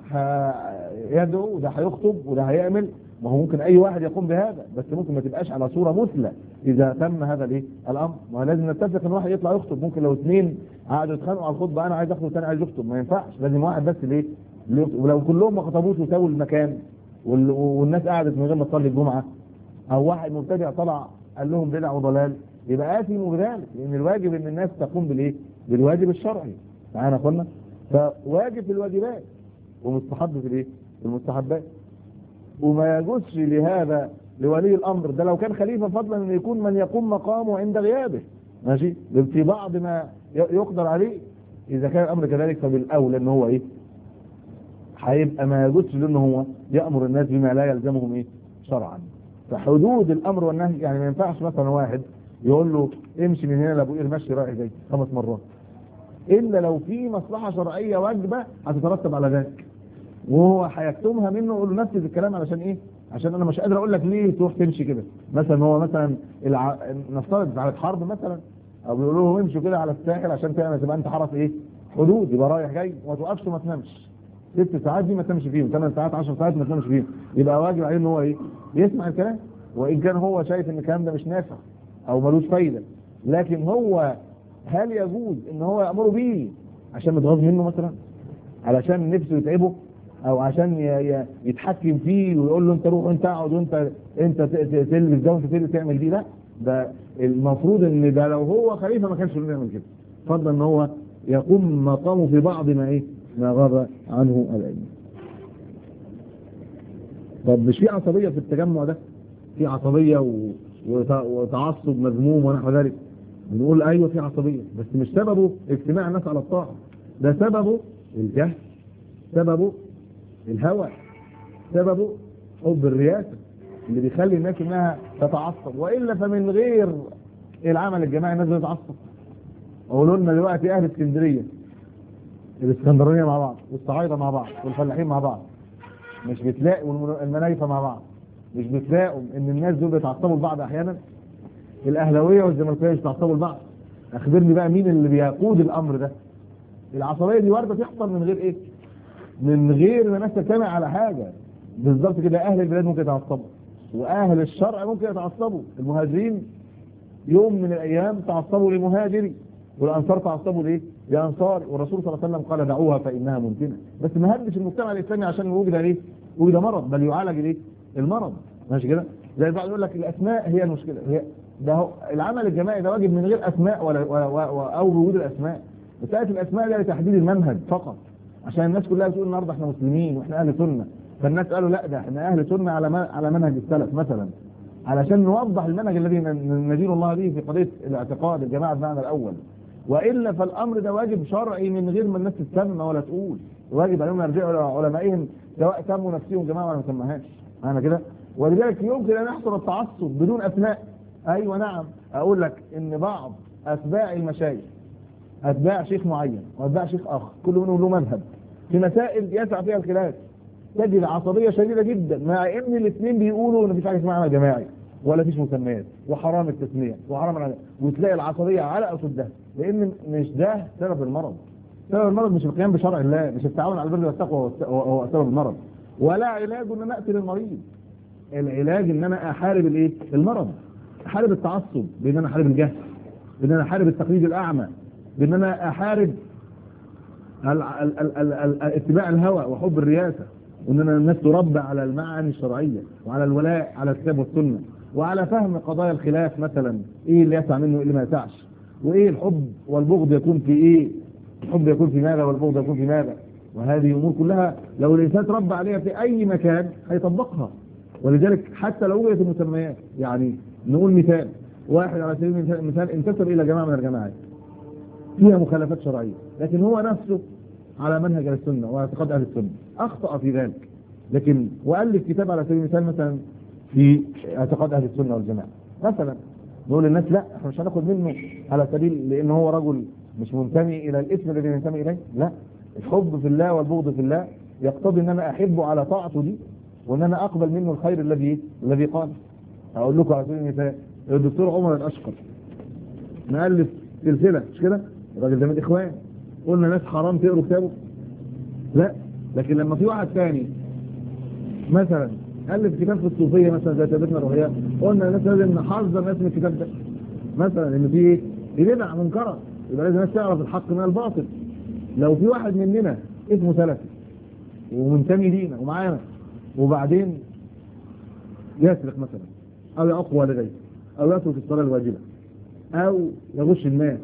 هيدعو وده هيخطب وده هيعمل ما هو ممكن اي واحد يقوم بهذا بس ممكن ما تبقاش على صوره مثلى اذا تم هذا الايه الامر ما هو لازم نتفق ان واحد يطلع يخطب ممكن لو اثنين قعدوا يتخانقوا على الخطبه انا عايز اخطب والثاني عايز يخطب ما ينفعش لازم واحد بس ليه اللي يخطب. ولو كلهم ما خطبوش وساووا المكان وال- والناس قعدت من غير ما تصلي الجمعه او واحد مبتدع طلع قال لهم بدع وضلال يبقى اثموا بذلك لان الواجب ان الناس تقوم بالايه بالواجب الشرعي معانا يا اخوانا فواجب في الواجبات ومستحب في الايه في المستحبات وما يجوزش لهذا لولي الامر ده لو كان خليفه فضلا ان يكون من يقوم مقامه عند غيابه ماشي في بعض ما ي- يقدر عليه اذا كان الامر كذلك فبالاولى ان هو ايه هيبقى ما يجوزش له ان هو يامر الناس بما لا يلزمهم ايه شرعا فحدود الامر والنهي يعني ما ينفعش مثلا واحد يقول له امشي من هنا لابو قير مشي رايح جاي خمس مرات الا لو في مصلحه شرعيه واجبه هتترتب على ذلك وهو هيكتمها منه يقول له نفذ الكلام علشان ايه عشان انا مش قادر اقول لك ليه تروح تمشي كده مثلا هو مثلا الع... نفترض على حرب مثلا او بيقولوا له امشوا كده على الساحل عشان تعمل تبقى انت حرس ايه حدود يبقى رايح جاي وما توقفش وما تنامش ست ساعات دي ما تنامش فيهم ثمان ساعات 10 ساعات ما تنامش فيهم يبقى واجب عليه ان هو ايه يسمع الكلام وان كان هو شايف ان الكلام ده مش نافع او ملوش فايده لكن هو هل يجوز ان هو يامره بيه عشان متغاظ منه مثلا علشان نفسه يتعبه او عشان ي- ي- يتحكم فيه ويقول له انت روح وانت اقعد وانت انت ت- ت- تلبس ده وانت تلبس تعمل دي لا ده المفروض ان ده لو هو خليفه ما كانش له يعمل كده فضلا ان هو يقوم مقامه في بعض ما ايه ما غاب عنه العلم طب مش في عصبيه في التجمع ده في عصبيه و... وت... وتعصب مذموم ونحو ذلك بنقول ايوه في عصبيه بس مش سببه اجتماع الناس على الطاعه ده سببه الجهل سببه الهوى سببه حب الرياسه اللي بيخلي الناس انها تتعصب والا فمن غير العمل الجماعي الناس بتتعصب قولوا لنا دلوقتي اهل اسكندريه الاسكندرانيه مع بعض والصعايده مع بعض والفلاحين مع بعض مش بتلاقوا والمنايفه مع بعض مش بتلاقوا ان الناس دول بيتعصبوا لبعض احيانا الاهلاويه والزملكاويه يتعصبوا لبعض اخبرني بقى مين اللي بيقود الامر ده العصبيه دي وارده تحصل من غير ايه من غير ما الناس تجتمع على حاجه بالظبط كده اهل البلاد ممكن يتعصبوا واهل الشرع ممكن يتعصبوا المهاجرين يوم من الايام تعصبوا لمهاجري والانصار تعصبوا ليه لانصار والرسول صلى الله عليه وسلم قال دعوها فانها ممكنه بس ما هدش المجتمع الاسلامي عشان وجد ليه وجد مرض بل يعالج ليه المرض ماشي كده زي البعض يقول لك الاسماء هي المشكله هي ده هو العمل الجماعي ده واجب من غير اسماء ولا, ولا, ولا او بوجود الاسماء مساله الاسماء ده لتحديد المنهج فقط عشان الناس كلها بتقول النهارده احنا مسلمين واحنا اهل سنه فالناس قالوا لا ده احنا اهل سنه على ما على منهج السلف مثلا علشان نوضح المنهج الذي ندين الله به في قضيه الاعتقاد الجماعه بمعنى الاول والا فالامر ده واجب شرعي من غير ما الناس تسمى ولا تقول واجب عليهم يرجعوا الى علمائهم سواء سموا نفسهم جماعه ولا ما سماهاش انا كده ولذلك يمكن ان يحصل التعصب بدون اسماء ايوه نعم اقول لك ان بعض اتباع المشايخ اتباع شيخ معين واتباع شيخ اخر كل منهم له مذهب في مسائل يسع فيها الخلاف تجد عصبيه شديده جدا مع ان الاثنين بيقولوا ان مفيش حاجه اسمها عمل جماعي ولا فيش مسميات وحرام التسميه وحرام العمل. وتلاقي العصبيه على اسدها لان مش ده سبب المرض سبب المرض مش القيام بشرع الله مش التعاون على البر والتقوى هو سبب المرض ولا علاج ان انا اقتل المريض العلاج ان انا احارب الايه المرض احارب التعصب بان انا احارب الجهل بان انا احارب التقليد الاعمى بان انا احارب اتباع الهوى وحب الرياسه وان انا الناس تربى على المعاني الشرعيه وعلى الولاء على الكتاب والسنه وعلى فهم قضايا الخلاف مثلا ايه اللي يسع منه وايه اللي ما يسعش وايه الحب والبغض يكون في ايه الحب يكون في ماذا والبغض يكون في ماذا وهذه امور كلها لو الانسان تربى عليها في اي مكان هيطبقها ولذلك حتى لو وجدت المسميات يعني نقول مثال واحد على سبيل المثال انتسب الى جماعه من الجماعات فيها مخالفات شرعيه لكن هو نفسه على منهج اهل السنه واعتقاد اهل السنه اخطا في ذلك لكن والف كتاب على سبيل المثال مثلا في اعتقاد اهل السنه والجماعه مثلا نقول للناس لا احنا مش هناخد منه على سبيل لان هو رجل مش منتمي الى الاسم الذي ينتمي اليه لا الحب في الله والبغض في الله يقتضي ان انا احبه على طاعته دي وان انا اقبل منه الخير الذي الذي قال اقول لكم على سبيل المثال الدكتور عمر الاشقر مؤلف سلسله مش كده الراجل ده من الاخوان قلنا ناس حرام تقروا كتابه لا لكن لما في واحد ثاني مثلا الف كتاب في الصوفيه مثلا زي تابتنا الرؤيا قلنا الناس لازم نحذر الناس من الكتاب ده مثلا ان في ايه في بدع منكره يبقى لازم الناس تعرف الحق من الباطل لو في واحد مننا اسمه سلفي ومنتمي لينا ومعانا وبعدين يسرق مثلا او يقوى لغيره او يترك الصلاه الواجبه او يغش الناس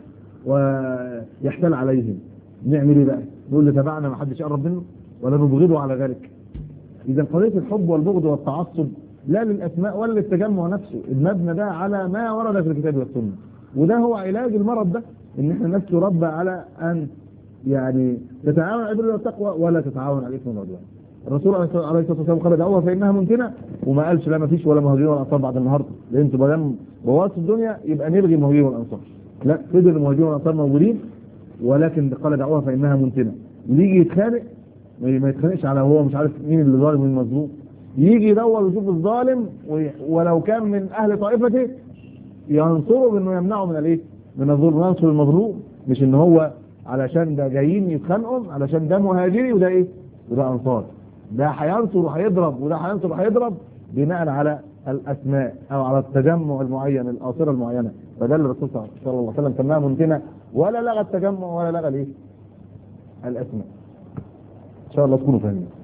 ويحتال عليهم نعمل ايه بقى نقول له تبعنا ما حدش يقرب منه ولا نبغضه على ذلك اذا قضيه الحب والبغض والتعصب لا للاسماء ولا للتجمع نفسه المبنى ده على ما ورد في الكتاب والسنه وده هو علاج المرض ده ان احنا الناس تربى على ان يعني تتعاون على البر والتقوى ولا تتعاون على الاثم والعدوان الرسول عليه الصلاه والسلام قال دعوها فانها ممكنه وما قالش لا ما فيش ولا مهاجرين ولا انصار بعد النهارده لان انتوا ما دام بوظتوا الدنيا يبقى نلغي المهاجرين والانصار لا فضل المهاجرين والانصار موجودين ولكن قال دعوها فانها ممكنه يجي يتخانق ما يتخانقش على هو مش عارف مين اللي ظالم ومين المظلوم يجي يدور ويشوف الظالم ولو كان من اهل طائفته ينصره بانه يمنعه من الايه؟ من الظلم ينصر المظلوم مش ان هو علشان ده جايين يتخانقوا علشان ده مهاجري وده ايه؟ وده انصار ده هينصر وهيضرب وده هينصر وهيضرب بناء على الاسماء او على التجمع المعين الاصره المعينه فده اللي الرسول صلى الله عليه وسلم سماها ممكنه ولا لغى التجمع ولا لغى الايه؟ الاسماء ان شاء الله تكونوا فاهمين